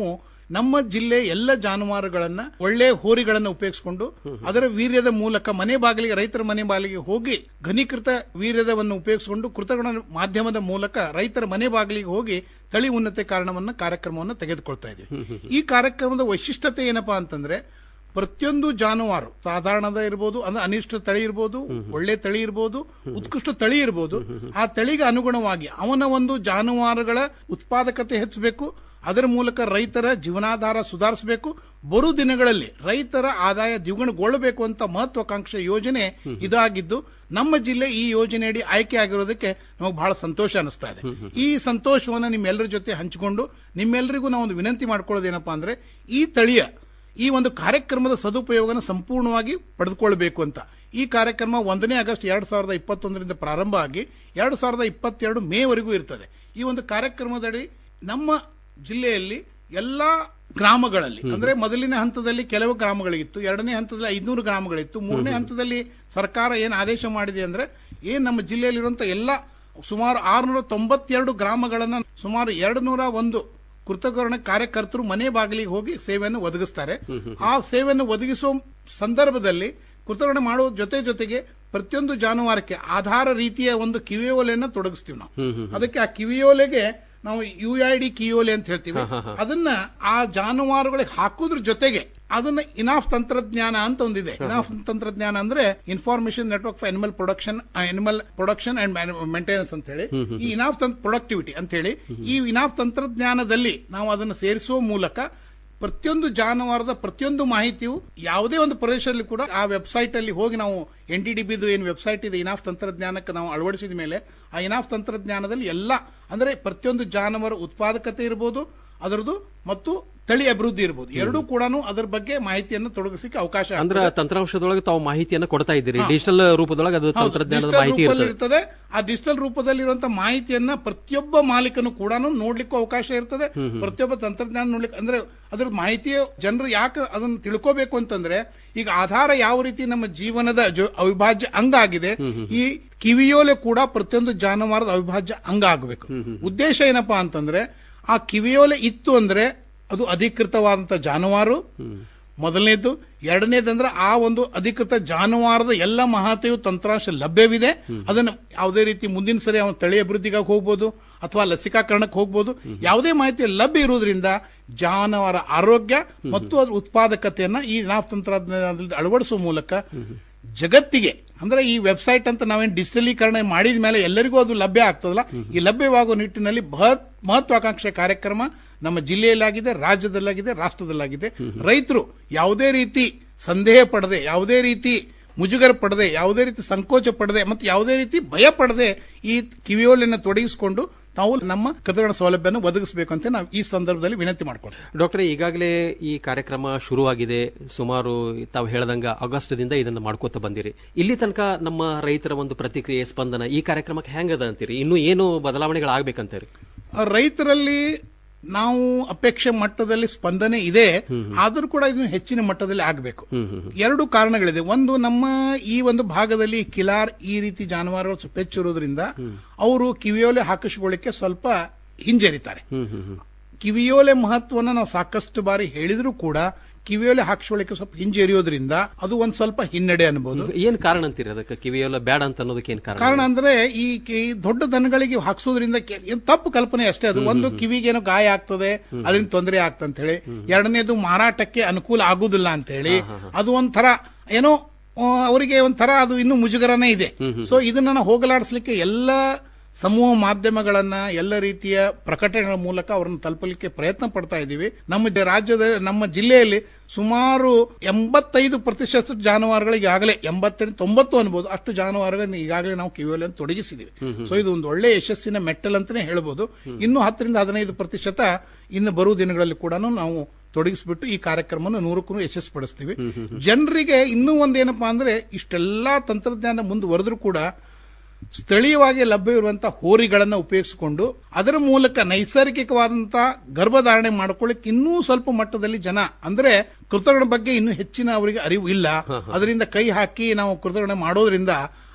ನಮ್ಮ ಜಿಲ್ಲೆ ಎಲ್ಲ ಜಾನುವಾರುಗಳನ್ನ ಒಳ್ಳೆ ಹೋರಿಗಳನ್ನ ಉಪಯೋಗಿಸಿಕೊಂಡು ಅದರ ವೀರ್ಯದ ಮೂಲಕ ಮನೆ ಬಾಗಿಲಿಗೆ ರೈತರ ಮನೆ ಬಾಗಿಲಿಗೆ ಹೋಗಿ ಘನೀಕೃತ ವೀರ್ಯದವನ್ನು ಉಪಯೋಗಿಸಿಕೊಂಡು ಕೃತಜ್ಞ ಮಾಧ್ಯಮದ ಮೂಲಕ ರೈತರ ಮನೆ ಬಾಗಿಲಿಗೆ ಹೋಗಿ ತಳಿ ಉನ್ನತೆ ಕಾರಣವನ್ನ ಕಾರ್ಯಕ್ರಮವನ್ನು ತೆಗೆದುಕೊಳ್ತಾ ಇದ್ದೀವಿ ಈ ಕಾರ್ಯಕ್ರಮದ ವೈಶಿಷ್ಟ್ಯತೆ ಏನಪ್ಪಾ ಅಂತಂದ್ರೆ ಪ್ರತಿಯೊಂದು ಜಾನುವಾರು ಸಾಧಾರಣದ ಇರ್ಬೋದು ಅಂದ್ರೆ ಅನಿಷ್ಟ ತಳಿ ಇರ್ಬೋದು ಒಳ್ಳೆ ತಳಿ ಇರ್ಬೋದು ಉತ್ಕೃಷ್ಟ ತಳಿ ಇರ್ಬೋದು ಆ ತಳಿಗೆ ಅನುಗುಣವಾಗಿ ಅವನ ಒಂದು ಜಾನುವಾರುಗಳ ಉತ್ಪಾದಕತೆ ಹೆಚ್ಚಬೇಕು ಅದರ ಮೂಲಕ ರೈತರ ಜೀವನಾಧಾರ ಸುಧಾರಿಸಬೇಕು ಬರು ದಿನಗಳಲ್ಲಿ ರೈತರ ಆದಾಯ ದ್ವಿಗುಣಗೊಳ್ಳಬೇಕು ಅಂತ ಮಹತ್ವಾಕಾಂಕ್ಷೆ ಯೋಜನೆ ಇದಾಗಿದ್ದು ನಮ್ಮ ಜಿಲ್ಲೆ ಈ ಯೋಜನೆಯಡಿ ಆಯ್ಕೆ ಆಗಿರೋದಕ್ಕೆ ನಮಗೆ ಬಹಳ ಸಂತೋಷ ಅನಿಸ್ತಾ ಇದೆ ಈ ಸಂತೋಷವನ್ನ ನಿಮ್ಮೆಲ್ಲರ ಜೊತೆ ಹಂಚಿಕೊಂಡು ನಿಮ್ಮೆಲ್ಲರಿಗೂ ನಾವು ಒಂದು ವಿನಂತಿ ಮಾಡ್ಕೊಳ್ಳೋದೇನಪ್ಪಾ ಅಂದ್ರೆ ಈ ತಳಿಯ ಈ ಒಂದು ಕಾರ್ಯಕ್ರಮದ ಸದುಪಯೋಗನ ಸಂಪೂರ್ಣವಾಗಿ ಪಡೆದುಕೊಳ್ಬೇಕು ಅಂತ ಈ ಕಾರ್ಯಕ್ರಮ ಒಂದನೇ ಆಗಸ್ಟ್ ಎರಡ್ ಸಾವಿರದ ಇಪ್ಪತ್ತೊಂದರಿಂದ ಪ್ರಾರಂಭ ಆಗಿ ಎರಡ್ ಸಾವಿರದ ಇಪ್ಪತ್ತೆರಡು ಮೇವರೆಗೂ ಇರ್ತದೆ ಈ ಒಂದು ಕಾರ್ಯಕ್ರಮದಡಿ ನಮ್ಮ ಜಿಲ್ಲೆಯಲ್ಲಿ ಎಲ್ಲಾ ಗ್ರಾಮಗಳಲ್ಲಿ ಅಂದ್ರೆ ಮೊದಲಿನ ಹಂತದಲ್ಲಿ ಕೆಲವು ಗ್ರಾಮಗಳಿತ್ತು ಎರಡನೇ ಹಂತದಲ್ಲಿ ಐದ್ನೂರು ಗ್ರಾಮಗಳಿತ್ತು ಮೂರನೇ ಹಂತದಲ್ಲಿ ಸರ್ಕಾರ ಏನ್ ಆದೇಶ ಮಾಡಿದೆ ಅಂದ್ರೆ ಏನ್ ನಮ್ಮ ಜಿಲ್ಲೆಯಲ್ಲಿರುವಂತ ಎಲ್ಲ ಸುಮಾರು ಆರುನೂರ ತೊಂಬತ್ತೆರಡು ಗ್ರಾಮಗಳನ್ನ ಸುಮಾರು ಎರಡು ನೂರ ಒಂದು ಕೃತಕರಣ ಕಾರ್ಯಕರ್ತರು ಮನೆ ಬಾಗಿಲಿಗೆ ಹೋಗಿ ಸೇವೆಯನ್ನು ಒದಗಿಸ್ತಾರೆ ಆ ಸೇವೆಯನ್ನು ಒದಗಿಸುವ ಸಂದರ್ಭದಲ್ಲಿ ಕೃತಕರಣ ಮಾಡುವ ಜೊತೆ ಜೊತೆಗೆ ಪ್ರತಿಯೊಂದು ಜಾನುವಾರಕ್ಕೆ ಆಧಾರ ರೀತಿಯ ಒಂದು ಕಿವಿಯೋಲೆಯನ್ನ ತೊಡಗಿಸ್ತೀವಿ ನಾವು ಅದಕ್ಕೆ ಆ ಕಿವಿಯೋಲೆಗೆ ನಾವು ಯು ಐ ಡಿ ಕಿಯೋಲೆ ಅಂತ ಹೇಳ್ತೀವಿ ಅದನ್ನ ಆ ಜಾನುವಾರುಗಳಿಗೆ ಹಾಕೋದ್ರ ಜೊತೆಗೆ ಅದನ್ನ ಇನಾಫ್ ತಂತ್ರಜ್ಞಾನ ಅಂತ ಒಂದಿದೆ ಇನಾಫ್ ತಂತ್ರಜ್ಞಾನ ಅಂದ್ರೆ information network for animal production animal production and maintenance ಅಂತ ಹೇಳಿ ಈ ಇನಾಫ್ ಪ್ರೊಡಕ್ಟಿವಿಟಿ ಅಂತ ಹೇಳಿ ಈ ಇನಾಫ್ ತಂತ್ರಜ್ಞಾನದಲ್ಲಿ ನಾವು ಅದನ್ನು ಸೇರಿಸುವ ಮೂಲಕ ಪ್ರತಿಯೊಂದು ಜಾನುವಾರದ ಪ್ರತಿಯೊಂದು ಮಾಹಿತಿಯು ಯಾವುದೇ ಒಂದು ಪ್ರದೇಶದಲ್ಲಿ ಕೂಡ ಆ ವೆಬ್ಸೈಟ್ ಅಲ್ಲಿ ಹೋಗಿ ನಾವು ಎನ್ ಡಿ ಡಿ ಬಿದು ಏನು ವೆಬ್ಸೈಟ್ ಇದೆ ಇನಾಫ್ ತಂತ್ರಜ್ಞಾನಕ್ಕೆ ನಾವು ಅಳವಡಿಸಿದ ಮೇಲೆ ಆ ಇನಾಫ್ ತಂತ್ರಜ್ಞಾನದಲ್ಲಿ ಎಲ್ಲ ಅಂದ್ರೆ ಪ್ರತಿಯೊಂದು ಜಾನುವಾರು ಉತ್ಪಾದಕತೆ ಇರಬಹುದು ಅದರದ್ದು ಮತ್ತು ತಳಿ ಅಭಿವೃದ್ಧಿ ಇರಬಹುದು ಎರಡೂ ಕೂಡ ಅದರ ಬಗ್ಗೆ ಮಾಹಿತಿಯನ್ನು ತೊಡಗಿಸಲಿಕ್ಕೆ ಅವಕಾಶ ಅಂದ್ರ ಆಗ್ತದೆ. ತಂತ್ರಾಂಶದೊಳಗೆ ತಾವು ಮಾಹಿತಿಯನ್ನ ಕೊಡ್ತಾ ಇದ್ದೀರಿ ಹಾ. ಡಿಜಿಟಲ್ ರೂಪದೊಳಗೆ ಅದು ಹೌದು, ತಂತ್ರಜ್ಞಾನದ digital ಮಾಹಿತಿ ರೂಪದಲ್ಲಿ ಇರ್ತದೆ ಇರ್ತದೆ ಆ ಡಿಜಿಟಲ್ ರೂಪದಲ್ಲಿರುವಂತಹ ಮಾಹಿತಿಯನ್ನ ಪ್ರತಿಯೊಬ್ಬ ಮಾಲೀಕನು ಕೂಡ ನೋಡ್ಲಿಕ್ಕೂ ಅವಕಾಶ ಇರ್ತದೆ ಹ್ಮ್, ಹ್ಮ್. ಪ್ರತಿಯೊಬ್ಬ ತಂತ್ರಜ್ಞಾನ ನೋಡ್ಲಿಕ್ಕೆ ಅಂದ್ರೆ ಅದ್ರ ಮಾಹಿತಿಯ ಜನರು ಯಾಕೆ ಅದನ್ನು ತಿಳ್ಕೋಬೇಕು ಅಂತಂದ್ರೆ ಈಗ ಆಧಾರ ಯಾವ ರೀತಿ ನಮ್ಮ ಜೀವನದ ಜೊ- ಅವಿಭಾಜ್ಯ ಅಂಗ ಆಗಿದೆ ಈ ಕಿವಿಯೋಲೆ ಕೂಡ ಪ್ರತಿಯೊಂದು ಜಾನುವಾರದ ಅವಿಭಾಜ್ಯ ಅಂಗ ಆಗಬೇಕು ಉದ್ದೇಶ ಏನಪ್ಪಾ ಅಂತಂದ್ರೆ ಆ ಕಿವಿಯೋಲೆ ಇತ್ತು ಅಂದ್ರೆ ಅದು ಅಧಿಕೃತವಾದಂತ ಜಾನುವಾರು ಮೊದಲನೇದು ಎರಡನೇದಂದ್ರೆ ಆ ಒಂದು ಅಧಿಕೃತ ಜಾನುವಾರದ ಎಲ್ಲ ಮಹತೆಯು ತಂತ್ರಾಂಶ ಲಭ್ಯವಿದೆ ಅದನ್ನು ಯಾವುದೇ ರೀತಿ ಮುಂದಿನ ಸರಿ ಅವನ ತಳಿ ಅಭಿವೃದ್ಧಿಗಾಗಿ ಹೋಗ್ಬೋದು ಅಥವಾ ಲಸಿಕಾಕರಣಕ್ಕೆ ಹೋಗ್ಬೋದು ಯಾವುದೇ ಮಾಹಿತಿ ಲಭ್ಯ ಇರುವುದರಿಂದ ಜಾನುವಾರ ಆರೋಗ್ಯ ಮತ್ತು ಅದ್ರ ಉತ್ಪಾದಕತೆಯನ್ನ ಈ ನಾಫ್ ತಂತ್ರಜ್ಞಾನದಲ್ಲಿ ಅಳವಡಿಸುವ ಮೂಲಕ ಜಗತ್ತಿಗೆ ಅಂದ್ರೆ ಈ ವೆಬ್ಸೈಟ್ ಅಂತ ನಾವೇನು ಡಿಜಿಟಲೀಕರಣ ಮಾಡಿದ ಮೇಲೆ ಎಲ್ಲರಿಗೂ ಅದು ಲಭ್ಯ ಆಗ್ತದಲ್ಲ ಈ ಲಭ್ಯವಾಗುವ ನಿಟ್ಟಿನಲ್ಲಿ ಬೃಹತ್ ಮಹತ್ವಾಕಾಂಕ್ಷೆ ಕಾರ್ಯಕ್ರಮ ನಮ್ಮ ಜಿಲ್ಲೆಯಲ್ಲಾಗಿದೆ ರಾಜ್ಯದಲ್ಲಾಗಿದೆ ರಾಷ್ಟ್ರದಲ್ಲಾಗಿದೆ ರೈತರು ಯಾವುದೇ ರೀತಿ ಸಂದೇಹ ಪಡದೆ ಯಾವುದೇ ರೀತಿ ಮುಜುಗರ ಪಡದೆ ಯಾವುದೇ ರೀತಿ ಸಂಕೋಚ ಪಡದೆ ಮತ್ತು ಯಾವುದೇ ರೀತಿ ಭಯ ಪಡದೆ ಈ ಕಿವಿಯೋಲನ್ನು ತೊಡಗಿಸಿಕೊಂಡು ನಾವು ನಮ್ಮ ಕದಗಣ ಸೌಲಭ್ಯನ ಒದಗಿಸಬೇಕು ಅಂತ ನಾವು ಈ ಸಂದರ್ಭದಲ್ಲಿ ವಿನಂತಿ ಮಾಡ್ಕೊಳ್ತೀವಿ ಡಾಕ್ಟರ್ ಈಗಾಗಲೇ ಈ ಕಾರ್ಯಕ್ರಮ ಶುರುವಾಗಿದೆ ಸುಮಾರು ತಾವು ಹೇಳ್ದಂಗ ಆಗಸ್ಟ್ದಿಂದ ಇದನ್ನ ಮಾಡ್ಕೋತ ಬಂದಿರಿ ಇಲ್ಲಿ ತನಕ ನಮ್ಮ ರೈತರ ಒಂದು ಪ್ರತಿಕ್ರಿಯೆ ಸ್ಪಂದನ ಈ ಕಾರ್ಯಕ್ರಮಕ್ಕೆ ಹೆಂಗದ ಅಂತೀರಿ ಇನ್ನು ಏನು ಬದಲಾವಣೆಗಳಾಗಬೇಕಂತೀರಿ ರೈತರಲ್ಲಿ ನಾವು ಅಪೇಕ್ಷೆ ಮಟ್ಟದಲ್ಲಿ ಸ್ಪಂದನೆ ಇದೆ ಆದರೂ ಕೂಡ ಇದು ಹೆಚ್ಚಿನ ಮಟ್ಟದಲ್ಲಿ ಆಗಬೇಕು ಎರಡು ಕಾರಣಗಳಿದೆ ಒಂದು ನಮ್ಮ ಈ ಒಂದು ಭಾಗದಲ್ಲಿ ಕಿಲಾರ್ ಈ ರೀತಿ ಜಾನುವಾರುಗಳು ಸ್ವಲ್ಪ ಹೆಚ್ಚಿರೋದ್ರಿಂದ ಅವರು ಕಿವಿಯೋಲೆ ಹಾಕಿಸ್ಕೊಳ್ಳಿಕ್ಕೆ ಸ್ವಲ್ಪ ಹಿಂಜರಿತಾರೆ ಕಿವಿಯೋಲೆ ಮಹತ್ವನ ನಾವು ಸಾಕಷ್ಟು ಬಾರಿ ಹೇಳಿದ್ರು ಕೂಡ ಕಿವಿಯೋಲೆ ಹಾಕಿಸ್ಕೊಳ್ಳಿಕ್ಕೆ ಸ್ವಲ್ಪ ಹಿಂಜರಿಯೋದ್ರಿಂದ ಅದು ಒಂದ್ ಸ್ವಲ್ಪ ಹಿನ್ನಡೆ ಅನ್ಬೋದು ಏನ್ ಕಾರಣ ಅಂತೀರಿ ಅದಕ್ಕೆ ಕಿವಿಯೆಲ್ಲ ಬೇಡ ಅಂತ ಅನ್ನೋದಕ್ಕೆ ಏನ್ ಕಾರಣ ಕಾರಣ ಅಂದ್ರೆ ಈ ಕಿ- ದೊಡ್ಡ ದನಗಳಿಗೆ ಹಾಕ್ಸೋದ್ರಿಂದ ಕೆ- ಏನ್ ತಪ್ಪು ಕಲ್ಪನೆ ಅಷ್ಟೇ ಅದು ಒಂದು ಕಿವಿಗೇನೋ ಗಾಯ ಆಗ್ತದೆ ಅದರಿಂದ ತೊಂದರೆ ಆಗ್ತದೆ ಅಂತ ಹೇಳಿ ಎರಡನೇದು ಮಾರಾಟಕ್ಕೆ ಅನುಕೂಲ ಆಗುದಿಲ್ಲ ಅಂತ ಹೇಳಿ ಅದು ಒಂಥರ ಏನೋ ಆ, ಅವರಿಗೆ ಒಂಥರ ಅದು ಇನ್ನೂ ಮುಜುಗರನೇ ಇದೆ ಸೊ ಇದನ್ನ ನಾವು ಹೋಗಲಾಡಿಸ್ಲಿಕ್ಕೆ ಎಲ್ಲ ಸಮೂಹ ಮಾಧ್ಯಮಗಳನ್ನ ಎಲ್ಲ ರೀತಿಯ ಪ್ರಕಟಣೆಗಳ ಮೂಲಕ ಅವರನ್ನು ತಲುಪಲಿಕ್ಕೆ ಪ್ರಯತ್ನ ಪಡ್ತಾ ಇದ್ದೀವಿ ನಮ್ಮ ಜ- ರಾಜ್ಯದ ನಮ್ಮ ಜಿಲ್ಲೆಯಲ್ಲಿ ಸುಮಾರು ಎಂಬತ್ತೈದು ಪ್ರತಿಶತ ಜಾನುವಾರುಗಳಿಗೆ ಈಗಾಗಲೇ ಎಂಬತ್ತರಿಂದ ತೊಂಬತ್ತು ಅನ್ಬೋದು ಅಷ್ಟು ಜಾನುವಾರುಗಳನ್ನು ಈಗಾಗಲೇ ನಾವು ಕಿವಿಯಲ್ಲಿ ತೊಡಗಿಸಿದ್ದೀವಿ ಸೊ ಇದು ಒಂದು ಒಳ್ಳೆ ಯಶಸ್ಸಿನ ಮೆಟ್ಟಲ್ ಅಂತಾನೆ ಹೇಳ್ಬೋದು ಇನ್ನು ಹತ್ತರಿಂದ ಹದಿನೈದು ಪ್ರತಿಶತ ಇನ್ನು ಬರುವ ದಿನಗಳಲ್ಲಿ ಕೂಡ ನಾವು ತೊಡಗಿಸ್ಬಿಟ್ಟು ಈ ಕಾರ್ಯಕ್ರಮವನ್ನು ನೂರಕ್ಕೂ ಯಶಸ್ಪಡಿಸ್ತೀವಿ ಜನರಿಗೆ ಇನ್ನೂ ಒಂದೇನಪ್ಪಾ ಅಂದ್ರೆ ಇಷ್ಟೆಲ್ಲಾ ತಂತ್ರಜ್ಞಾನ ಮುಂದುವರೆದ್ರೂ ಕೂಡ ಸ್ಥಳೀಯವಾಗಿ ಲಭ್ಯವಿರುವಂತಹ ಹೋರಿಗಳನ್ನು ಉಪಯೋಗಿಸಿಕೊಂಡು ಅದರ ಮೂಲಕ ನೈಸರ್ಗಿಕವಾದಂತಹ ಗರ್ಭಧಾರಣೆ ಮಾಡ್ಕೊಳ್ಳಿಕ್ಕೆ ಇನ್ನೂ ಸ್ವಲ್ಪ ಮಟ್ಟದಲ್ಲಿ ಜನ ಅಂದ್ರೆ ಕೃತಜ್ಞ ಬಗ್ಗೆ ಇನ್ನೂ ಹೆಚ್ಚಿನ ಅವರಿಗೆ ಅರಿವು ಇಲ್ಲ ಅದರಿಂದ ಕೈ ಹಾಕಿ ನಾವು ಕೃತಜ್ಞ ಮಾಡೋದ್ರಿಂದ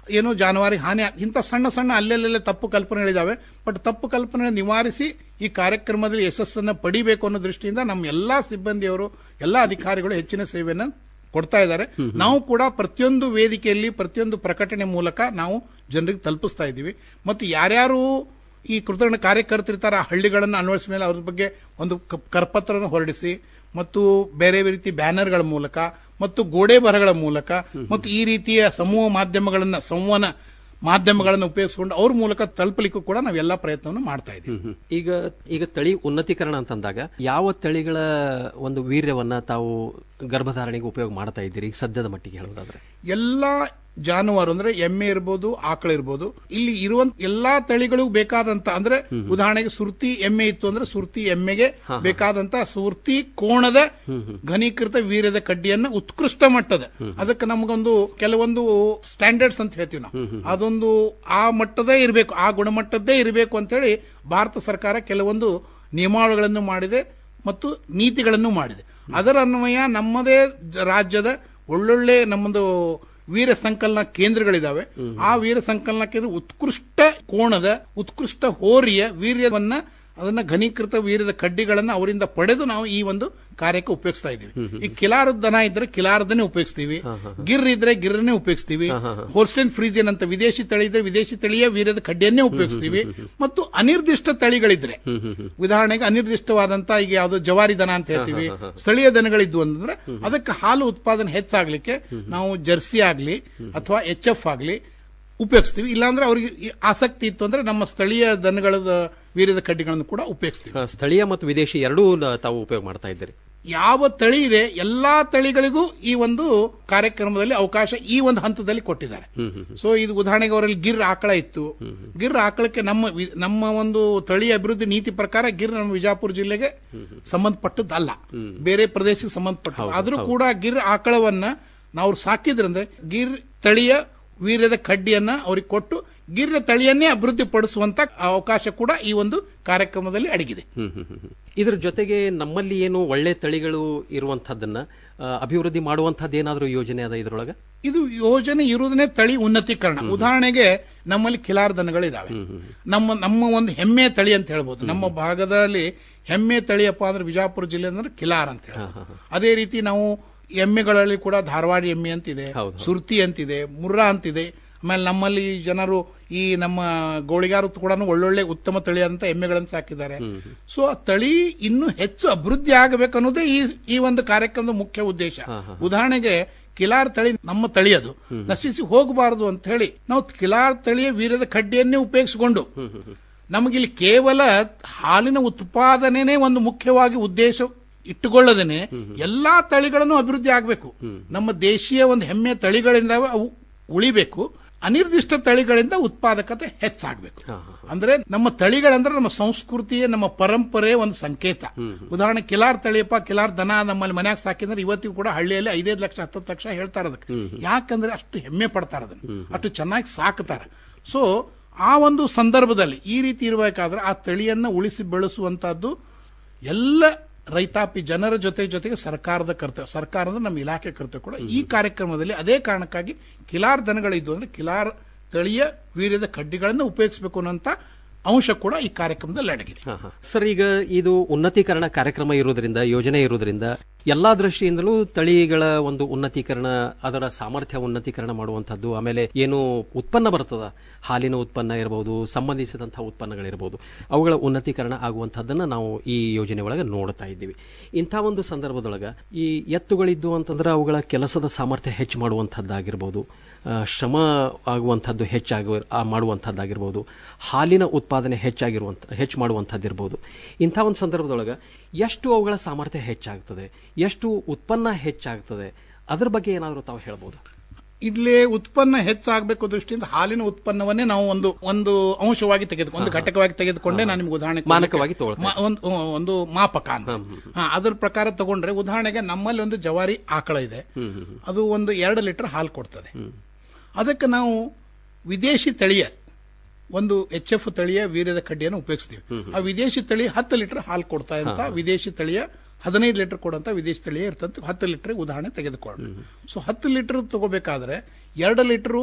ಏನೋ ಜಾನುವಾರಿ ಹಾನಿ ಆಗ್- ಇಂಥ ಸಣ್ಣ ಸಣ್ಣ ಅಲ್ಲೆಲ್ಲೆಲ್ಲ ತಪ್ಪು ಕಲ್ಪನೆಗಳಿದಾವೆ ಬಟ್ ತಪ್ಪು ಕಲ್ಪನೆ ನಿವಾರಿಸಿ ಈ ಕಾರ್ಯಕ್ರಮದಲ್ಲಿ ಯಶಸ್ಸನ್ನು ಪಡಿಬೇಕು ಅನ್ನೋ ದೃಷ್ಟಿಯಿಂದ ನಮ್ಮ ಎಲ್ಲಾ ಸಿಬ್ಬಂದಿಯವರು ಎಲ್ಲಾ ಅಧಿಕಾರಿಗಳು ಹೆಚ್ಚಿನ ಸೇವೆಯನ್ನು ಕೊಡ್ತಾ ಇದ್ದಾರೆ ನಾವು ಕೂಡ ಪ್ರತಿಯೊಂದು ವೇದಿಕೆಯಲ್ಲಿ ಪ್ರತಿಯೊಂದು ಪ್ರಕಟಣೆ ಮೂಲಕ ನಾವು ಜನರಿಗೆ ತಲುಪಿಸ್ತಾ ಇದ್ದೀವಿ ಮತ್ತು ಯಾರ್ಯಾರು ಈ ಕೃತಜ್ಞ ಕಾರ್ಯಕರ್ತರಿರ್ತಾರೆ ಆ ಹಳ್ಳಿಗಳನ್ನು ಅನ್ವಯಿಸಿದ ಮೇಲೆ ಅವ್ರ ಬಗ್ಗೆ ಒಂದು ಕ- ಕರಪತ್ರನ ಹೊರಡಿಸಿ ಮತ್ತು ಬೇರೆ ಬೇರೆ ರೀತಿ ಬ್ಯಾನರ್ಗಳ ಮೂಲಕ ಮತ್ತು ಗೋಡೆ ಬರಹಗಳ ಮೂಲಕ ಮತ್ತು ಈ ರೀತಿಯ ಸಮೂಹ ಮಾಧ್ಯಮಗಳನ್ನ ಸಂವಹನ ಮಾಧ್ಯಮಗಳನ್ನು ಉಪಯೋಗಿಸಿಕೊಂಡು ಅವ್ರ ಮೂಲಕ ತಲುಪಲಿಕ್ಕೂ ಕೂಡ ನಾವೆಲ್ಲ ಪ್ರಯತ್ನವನ್ನು ಮಾಡ್ತಾ ಇದ್ದೀವಿ ಈಗ ಈಗ ತಳಿ ಉನ್ನತೀಕರಣ ಅಂತಂದಾಗ ಯಾವ ತಳಿಗಳ ಒಂದು ವೀರ್ಯವನ್ನ ತಾವು ಗರ್ಭಧಾರಣೆಗೆ ಉಪಯೋಗ ಮಾಡ್ತಾ ಇದ್ದೀರಿ ಈಗ ಸದ್ಯದ ಮಟ್ಟಿಗೆ ಹೇಳೋದಾದ್ರೆ ಎಲ್ಲಾ ಜಾನುವಾರು ಅಂದ್ರೆ ಎಮ್ಮೆ ಇರ್ಬೋದು ಆಕಳ ಇರ್ಬೋದು ಇಲ್ಲಿ ಇರುವಂತ ಎಲ್ಲಾ ತಳಿಗಳಿಗೂ ಬೇಕಾದಂತ ಅಂದ್ರೆ ಉದಾಹರಣೆಗೆ ಸುರ್ತಿ ಎಮ್ಮೆ ಇತ್ತು ಅಂದ್ರೆ ಸುರ್ತಿ ಎಮ್ಮೆಗೆ ಬೇಕಾದಂತ ಸುರ್ತಿ ಕೋಣದ ಘನೀಕೃತ ವೀರ್ಯದ ಕಡ್ಡಿಯನ್ನ ಉತ್ಕೃಷ್ಟ ಮಟ್ಟದ ಅದಕ್ಕೆ ನಮಗೊಂದು ಕೆಲವೊಂದು ಸ್ಟ್ಯಾಂಡರ್ಡ್ಸ್ ಅಂತ ಹೇಳ್ತೀವಿ ನಾವು ಅದೊಂದು ಆ ಮಟ್ಟದೇ ಇರಬೇಕು ಆ ಗುಣಮಟ್ಟದ್ದೇ ಇರಬೇಕು ಅಂತೇಳಿ ಭಾರತ ಸರ್ಕಾರ ಕೆಲವೊಂದು ನಿಯಮಾವಳಿಗಳನ್ನು ಮಾಡಿದೆ ಮತ್ತು ನೀತಿಗಳನ್ನು ಮಾಡಿದೆ ಅದರ ಅನ್ವಯ ನಮ್ಮದೇ ಜ- ರಾಜ್ಯದ ಒಳ್ಳೊಳ್ಳೆ ನಮ್ಮದು ವೀರ ಸಂಕಲನ ಕೇಂದ್ರಗಳಿದಾವೆ ಆ ವೀರ ಸಂಕಲನ ಕೇಂದ್ರ ಉತ್ಕೃಷ್ಟ ಕೋಣದ ಉತ್ಕೃಷ್ಟ ಹೋರಿಯ ವೀರ್ಯವನ್ನ ಅದನ್ನ ಘನೀಕೃತ ವೀರ್ಯದ ಕಡ್ಡಿಗಳನ್ನ ಅವರಿಂದ ಪಡೆದು ನಾವು ಈ ಒಂದು ಕಾರ್ಯಕ್ಕೆ ಉಪಯೋಗಿಸ್ತಾ ಇದ್ದೀವಿ ಈ ಕಿಲಾರದ ದನ ಇದ್ರೆ ಕಿಲಾರದನ್ನೇ ಉಪಯೋಗಿಸ್ತೀವಿ ಗಿರ್ ಇದ್ರೆ ಗಿರ್ರನ್ನೇ ಉಪಯೋಗಿಸ್ತೀವಿ ಹೋಲ್ಸ್ಟೈನ್ ಫ್ರೀಜಿಯನ್ ಅಂತ ವಿದೇಶಿ ತಳಿ ಇದ್ರೆ ವಿದೇಶಿ ತಳಿಯ ವೀರ್ಯದ ಕಡ್ಡಿಯನ್ನೇ ಉಪಯೋಗಿಸ್ತೀವಿ ಮತ್ತು ಅನಿರ್ದಿಷ್ಟ ತಳಿಗಳಿದ್ರೆ ಉದಾಹರಣೆಗೆ ಅನಿರ್ದಿಷ್ಟವಾದಂತ ಈಗ ಯಾವ್ದು ಜವಾರಿ ದನ ಅಂತ ಹೇಳ್ತೀವಿ ಸ್ಥಳೀಯ ದನಗಳಿದ್ವು ಅಂತಂದ್ರೆ ಅದಕ್ಕೆ ಹಾಲು ಉತ್ಪಾದನೆ ಹೆಚ್ಚಾಗ್ಲಿಕ್ಕೆ ನಾವು ಜರ್ಸಿ ಆಗ್ಲಿ ಅಥವಾ ಎಚ್ ಎಫ್ ಆಗ್ಲಿ ಉಪಯೋಗಿಸ್ತೀವಿ ಇಲ್ಲಾಂದ್ರೆ ಅವ್ರಿಗೆ ಈ ಆಸಕ್ತಿ ಇತ್ತು ಅಂದ್ರೆ ನಮ್ಮ ಸ್ಥಳೀಯ ದನಗಳ ವೀರ್ಯದ ಕಡ್ಡಿಗಳನ್ನು ಕೂಡ ಉಪಯೋಗಿಸ್ತೀವಿ ಆ, ಸ್ಥಳೀಯ ಮತ್ತು ವಿದೇಶಿ ಎರಡೂ ನ- ತಾವು ಉಪಯೋಗ ಮಾಡ್ತಾ ಇದ್ದೀರಿ ಯಾವ ತಳಿ ಇದೆ ಎಲ್ಲಾ ತಳಿಗಳಿಗೂ ಈ ಒಂದು ಕಾರ್ಯಕ್ರಮದಲ್ಲಿ ಅವಕಾಶ ಈ ಒಂದು ಹಂತದಲ್ಲಿ ಕೊಟ್ಟಿದ್ದಾರೆ ಸೊ ಇದು ಉದಾಹರಣೆಗೆ ಅವರಲ್ಲಿ ಗಿರ್ ಆಕಳ ಇತ್ತು ಗಿರ್ ಆಕಳಕ್ಕೆ ನಮ್ಮ ವಿ- ನಮ್ಮ ಒಂದು ತಳಿ ಅಭಿವೃದ್ಧಿ ನೀತಿ ಪ್ರಕಾರ ಗಿರ್ ನಮ್ಮ ವಿಜಾಪುರ ಜಿಲ್ಲೆಗೆ ಸಂಬಂಧಪಟ್ಟದ್ದಲ್ಲ ಬೇರೆ ಪ್ರದೇಶಕ್ಕೆ ಸಂಬಂಧಪಟ್ಟ ಆದ್ರೂ ಕೂಡ ಗಿರ್ ಆಕಳವನ್ನ ನಾವು ಸಾಕಿದ್ರಂದ್ರೆ ಗಿರ್ ತಳಿಯ ವೀರ್ಯದ ಕಡ್ಡಿಯನ್ನ ಅವ್ರಿಗೆ ಕೊಟ್ಟು ಗಿರ್ ತಳಿಯನ್ನೇ ಅಭಿವೃದ್ಧಿ ಪಡಿಸುವಂತ ಅವಕಾಶ ಕೂಡ ಈ ಒಂದು ಕಾರ್ಯಕ್ರಮದಲ್ಲಿ ಅಡಗಿದೆ ಹ್ಮ್ ಹ್ಮ್ ಹ್ಮ್ ಹ್ಮ್. ಇದ್ರ ಜೊತೆಗೆ ನಮ್ಮಲ್ಲಿ ಏನು ಒಳ್ಳೆ ತಳಿಗಳು ಇರುವಂತಹದ್ದನ್ನ ಆ, ಅಭಿವೃದ್ಧಿ ಮಾಡುವಂತಹದ್ದು ಏನಾದರೂ ಯೋಜನೆ ಅದ ಇದ್ರೊಳಗ ಇದು ಯೋಜನೆ ಇರುವುದನ್ನೇ ತಳಿ ಉನ್ನತೀಕರಣ ಉದಾಹರಣೆಗೆ ನಮ್ಮಲ್ಲಿ ಕಿಲಾರ್ ದನಗಳಿದಾವೆ ನಮ್ಮ ನಮ್ಮ ಒಂದು ಹೆಮ್ಮೆ ತಳಿ ಅಂತ ಹೇಳ್ಬೋದು ನಮ್ಮ ಭಾಗದಲ್ಲಿ ಹೆಮ್ಮೆ ತಳಿಯಪ್ಪ ಅಂದ್ರೆ ವಿಜಾಪುರ ಜಿಲ್ಲೆ ಅಂದ್ರೆ ಕಿಲಾರ್ ಅಂತ ಹೇಳ್ಬೋದು ಅದೇ ರೀತಿ ನಾವು ಎಮ್ಮೆಗಳಲ್ಲಿ ಕೂಡ ಧಾರವಾಡ ಎಮ್ಮೆ ಅಂತಿದೆ ಸುರ್ತಿ ಅಂತಿದೆ ಮುರ್ರಾ ಅಂತಿದೆ ಆಮೇಲೆ ನಮ್ಮಲ್ಲಿ ಜನರು ಈ ನಮ್ಮ ಗೋಳಿಗಾರು ಕೂಡ ಒಳ್ಳೊಳ್ಳೆ ಉತ್ತಮ ತಳಿಯಾದಂತ ಎಮ್ಮೆಗಳನ್ನು ಸಾಕಿದ್ದಾರೆ ಸೊ ಆ ತಳಿ ಇನ್ನು ಹೆಚ್ಚು ಅಭಿವೃದ್ಧಿ ಆಗಬೇಕು ಅನ್ನೋದೇ ಈ ಈ ಒಂದು ಕಾರ್ಯಕ್ರಮದ ಮುಖ್ಯ ಉದ್ದೇಶ ಉದಾಹರಣೆಗೆ ಕಿಲಾರ್ ತಳಿ ನಮ್ಮ ತಳಿ ಅದು ನಶಿಸಿ ಹೋಗಬಾರದು ಅಂತ ಹೇಳಿ ನಾವು ಕಿಲಾರ್ ತಳಿಯ ವೀರ್ಯದ ಕಡ್ಡಿಯನ್ನೇ ಉಪಯೋಗಿಸಿಕೊಂಡು ನಮಗಿಲ್ಲಿ ಕೇವಲ ಹಾಲಿನ ಉತ್ಪಾದನೆನೇ ಒಂದು ಮುಖ್ಯವಾಗಿ ಉದ್ದೇಶ ಇಟ್ಟುಕೊಳ್ಳದೇನೆ ಎಲ್ಲಾ ತಳಿಗಳನ್ನು ಅಭಿವೃದ್ಧಿ ಆಗಬೇಕು ನಮ್ಮ ದೇಶೀಯ ಒಂದು ಹೆಮ್ಮೆ ತಳಿಗಳಿಂದ ಅವು ಉಳಿಬೇಕು ಅನಿರ್ದಿಷ್ಟ ತಳಿಗಳಿಂದ ಉತ್ಪಾದಕತೆ ಹೆಚ್ಚಾಗಬೇಕು ಅಂದ್ರೆ ನಮ್ಮ ತಳಿಗಳಂದ್ರೆ ನಮ್ಮ ಸಂಸ್ಕೃತಿಯ ನಮ್ಮ ಪರಂಪರೆ ಒಂದು ಸಂಕೇತ ಉದಾಹರಣೆ ಕಿಲಾರ್ ತಳಿಯಪ್ಪ ಕಿಲಾರ್ ದನ ನಮ್ಮಲ್ಲಿ ಮನ್ಯಾಗ ಸಾಕಿದ್ರೆ ಇವತ್ತಿಗೂ ಕೂಡ ಹಳ್ಳಿಯಲ್ಲಿ ಐದೈದು ಲಕ್ಷ ಹತ್ತು ಲಕ್ಷ ಹೇಳ್ತಾರೆ ಅದಕ್ಕೆ ಯಾಕಂದ್ರೆ ಅಷ್ಟು ಹೆಮ್ಮೆ ಪಡ್ತಾರೆ ಅದನ್ನ ಅಷ್ಟು ಚೆನ್ನಾಗಿ ಸಾಕ್ತಾರೆ ಸೊ ಆ ಒಂದು ಸಂದರ್ಭದಲ್ಲಿ ಈ ರೀತಿ ಇರಬೇಕಾದ್ರೆ ಆ ತಳಿಯನ್ನ ಉಳಿಸಿ ಬೆಳೆಸುವಂತಹದ್ದು ಎಲ್ಲ ರೈತಾಪಿ ಜನರ ಜೊತೆ ಜೊತೆಗೆ ಸರ್ಕಾರದ ಕರ್ತವ್ಯ ಸರ್ಕಾರದ ನಮ್ಮ ಇಲಾಖೆ ಕರ್ತವ್ಯ ಕೂಡ ಈ ಕಾರ್ಯಕ್ರಮದಲ್ಲಿ ಅದೇ ಕಾರಣಕ್ಕಾಗಿ ಕಿಲಾರ್ ದನಗಳಿದ್ದು ಅಂದ್ರೆ ಕಿಲಾರ್ ತಳಿಯ ವೀರ್ಯದ ಕಡ್ಡಿಗಳನ್ನು ಉಪಯೋಗಿಸಬೇಕು ಅನ್ನೋಂತ ಅಂಶ ಕೂಡ ಈ ಕಾರ್ಯಕ್ರಮದಲ್ಲಿ ಅಡಗಿದೆ ಸರ್ ಈಗ ಇದು ಉನ್ನತೀಕರಣ ಕಾರ್ಯಕ್ರಮ ಇರೋದ್ರಿಂದ ಯೋಜನೆ ಇರೋದ್ರಿಂದ ಎಲ್ಲಾ ದೃಷ್ಟಿಯಿಂದಲೂ ತಳಿಗಳ ಒಂದು ಉನ್ನತೀಕರಣ ಅದರ ಸಾಮರ್ಥ್ಯ ಉನ್ನತೀಕರಣ ಮಾಡುವಂತಹದ್ದು ಆಮೇಲೆ ಏನು ಉತ್ಪನ್ನ ಬರ್ತದ ಹಾಲಿನ ಉತ್ಪನ್ನ ಇರಬಹುದು ಸಂಬಂಧಿಸಿದಂತಹ ಉತ್ಪನ್ನಗಳಿರಬಹುದು ಅವುಗಳ ಉನ್ನತೀಕರಣ ಆಗುವಂತಹದ್ದನ್ನ ನಾವು ಈ ಯೋಜನೆ ಒಳಗೆ ನೋಡ್ತಾ ಇದ್ದೀವಿ ಇಂಥ ಒಂದು ಸಂದರ್ಭದೊಳಗ ಈ ಎತ್ತುಗಳಿದ್ದು ಅಂತಂದ್ರೆ ಅವುಗಳ ಕೆಲಸದ ಸಾಮರ್ಥ್ಯ ಹೆಚ್ಚು ಮಾಡುವಂತಹದ್ದಾಗಿರ್ಬೋದು ಆ, ಶ್ರಮ ಆಗುವಂಥದ್ದು ಹೆಚ್ಚಾಗಿ ಆ ಮಾಡುವಂಥದ್ದಾಗಿರ್ಬೋದು ಹಾಲಿನ ಉತ್ಪಾದನೆ ಹೆಚ್ಚಾಗಿರುವಂಥ ಹೆಚ್ಚು ಮಾಡುವಂಥದ್ದಿರ್ಬೋದು ಇಂಥ ಒಂದು ಸಂದರ್ಭದೊಳಗೆ ಎಷ್ಟು ಅವುಗಳ ಸಾಮರ್ಥ್ಯ ಹೆಚ್ಚಾಗ್ತದೆ ಎಷ್ಟು ಉತ್ಪನ್ನ ಹೆಚ್ಚಾಗ್ತದೆ ಅದ್ರ ಬಗ್ಗೆ ಏನಾದರೂ ತಾವು ಹೇಳ್ಬೋದು ಇಲ್ಲೇ ಉತ್ಪನ್ನ ಹೆಚ್ಚಾಗಬೇಕು ದೃಷ್ಟಿಯಿಂದ ಹಾಲಿನ ಉತ್ಪನ್ನವನ್ನೇ ನಾವು ಒಂದು ಒಂದು ಅಂಶವಾಗಿ ತೆಗೆದು ಒಂದು ಘಟಕವಾಗಿ ತೆಗೆದುಕೊಂಡೇ ನಾನು ನಿಮ್ಗೆ ಉದಾಹರಣೆ ಕೊಡ್ಲಿಕ್ಕೆ- ಮಾನಕವಾಗಿ ತಗೊಳ್ತಾ ಮಾ- ಒಂದು ಒಂದು ಮಾಪಕ ಅಂತ ಹಾ, ಅದ್ರ ಪ್ರಕಾರ ತಗೊಂಡ್ರೆ ಉದಾಹರಣೆಗೆ ನಮ್ಮಲ್ಲಿ ಒಂದು ಜವಾರಿ ಆಕಳ ಇದೆ ಅದು ಒಂದು ಎರಡು ಲೀಟರ್ ಹಾಲು ಕೊಡ್ತದೆ ಅದಕ್ಕೆ ನಾವು ವಿದೇಶಿ ತಳಿಯ ಒಂದು ಎಚ್ ಎಫ್ ತಳಿಯ ವೀರ್ಯದ ಕಡ್ಡಿಯನ್ನು ಉಪಯೋಗಿಸ್ತೀವಿ ಆ ವಿದೇಶಿ ತಳಿ ಹತ್ತು ಲೀಟರ್ ಹಾಲು ಕೊಡ್ತಾ ಅಂತ ವಿದೇಶಿ ತಳಿಯ ಹದಿನೈದು ಲೀಟರ್ ಕೊಡುವಂತ ವಿದೇಶಿ ತಳಿಯ ಇರ್ತಂತ ಹತ್ತು ಲೀಟರ್ ಉದಾಹರಣೆ ತೆಗೆದುಕೊಳ್ಳೋಣ ಸೊ ಹತ್ತು ಲೀಟರ್ ತಗೋಬೇಕಾದ್ರೆ ಎರಡು ಲೀಟರ್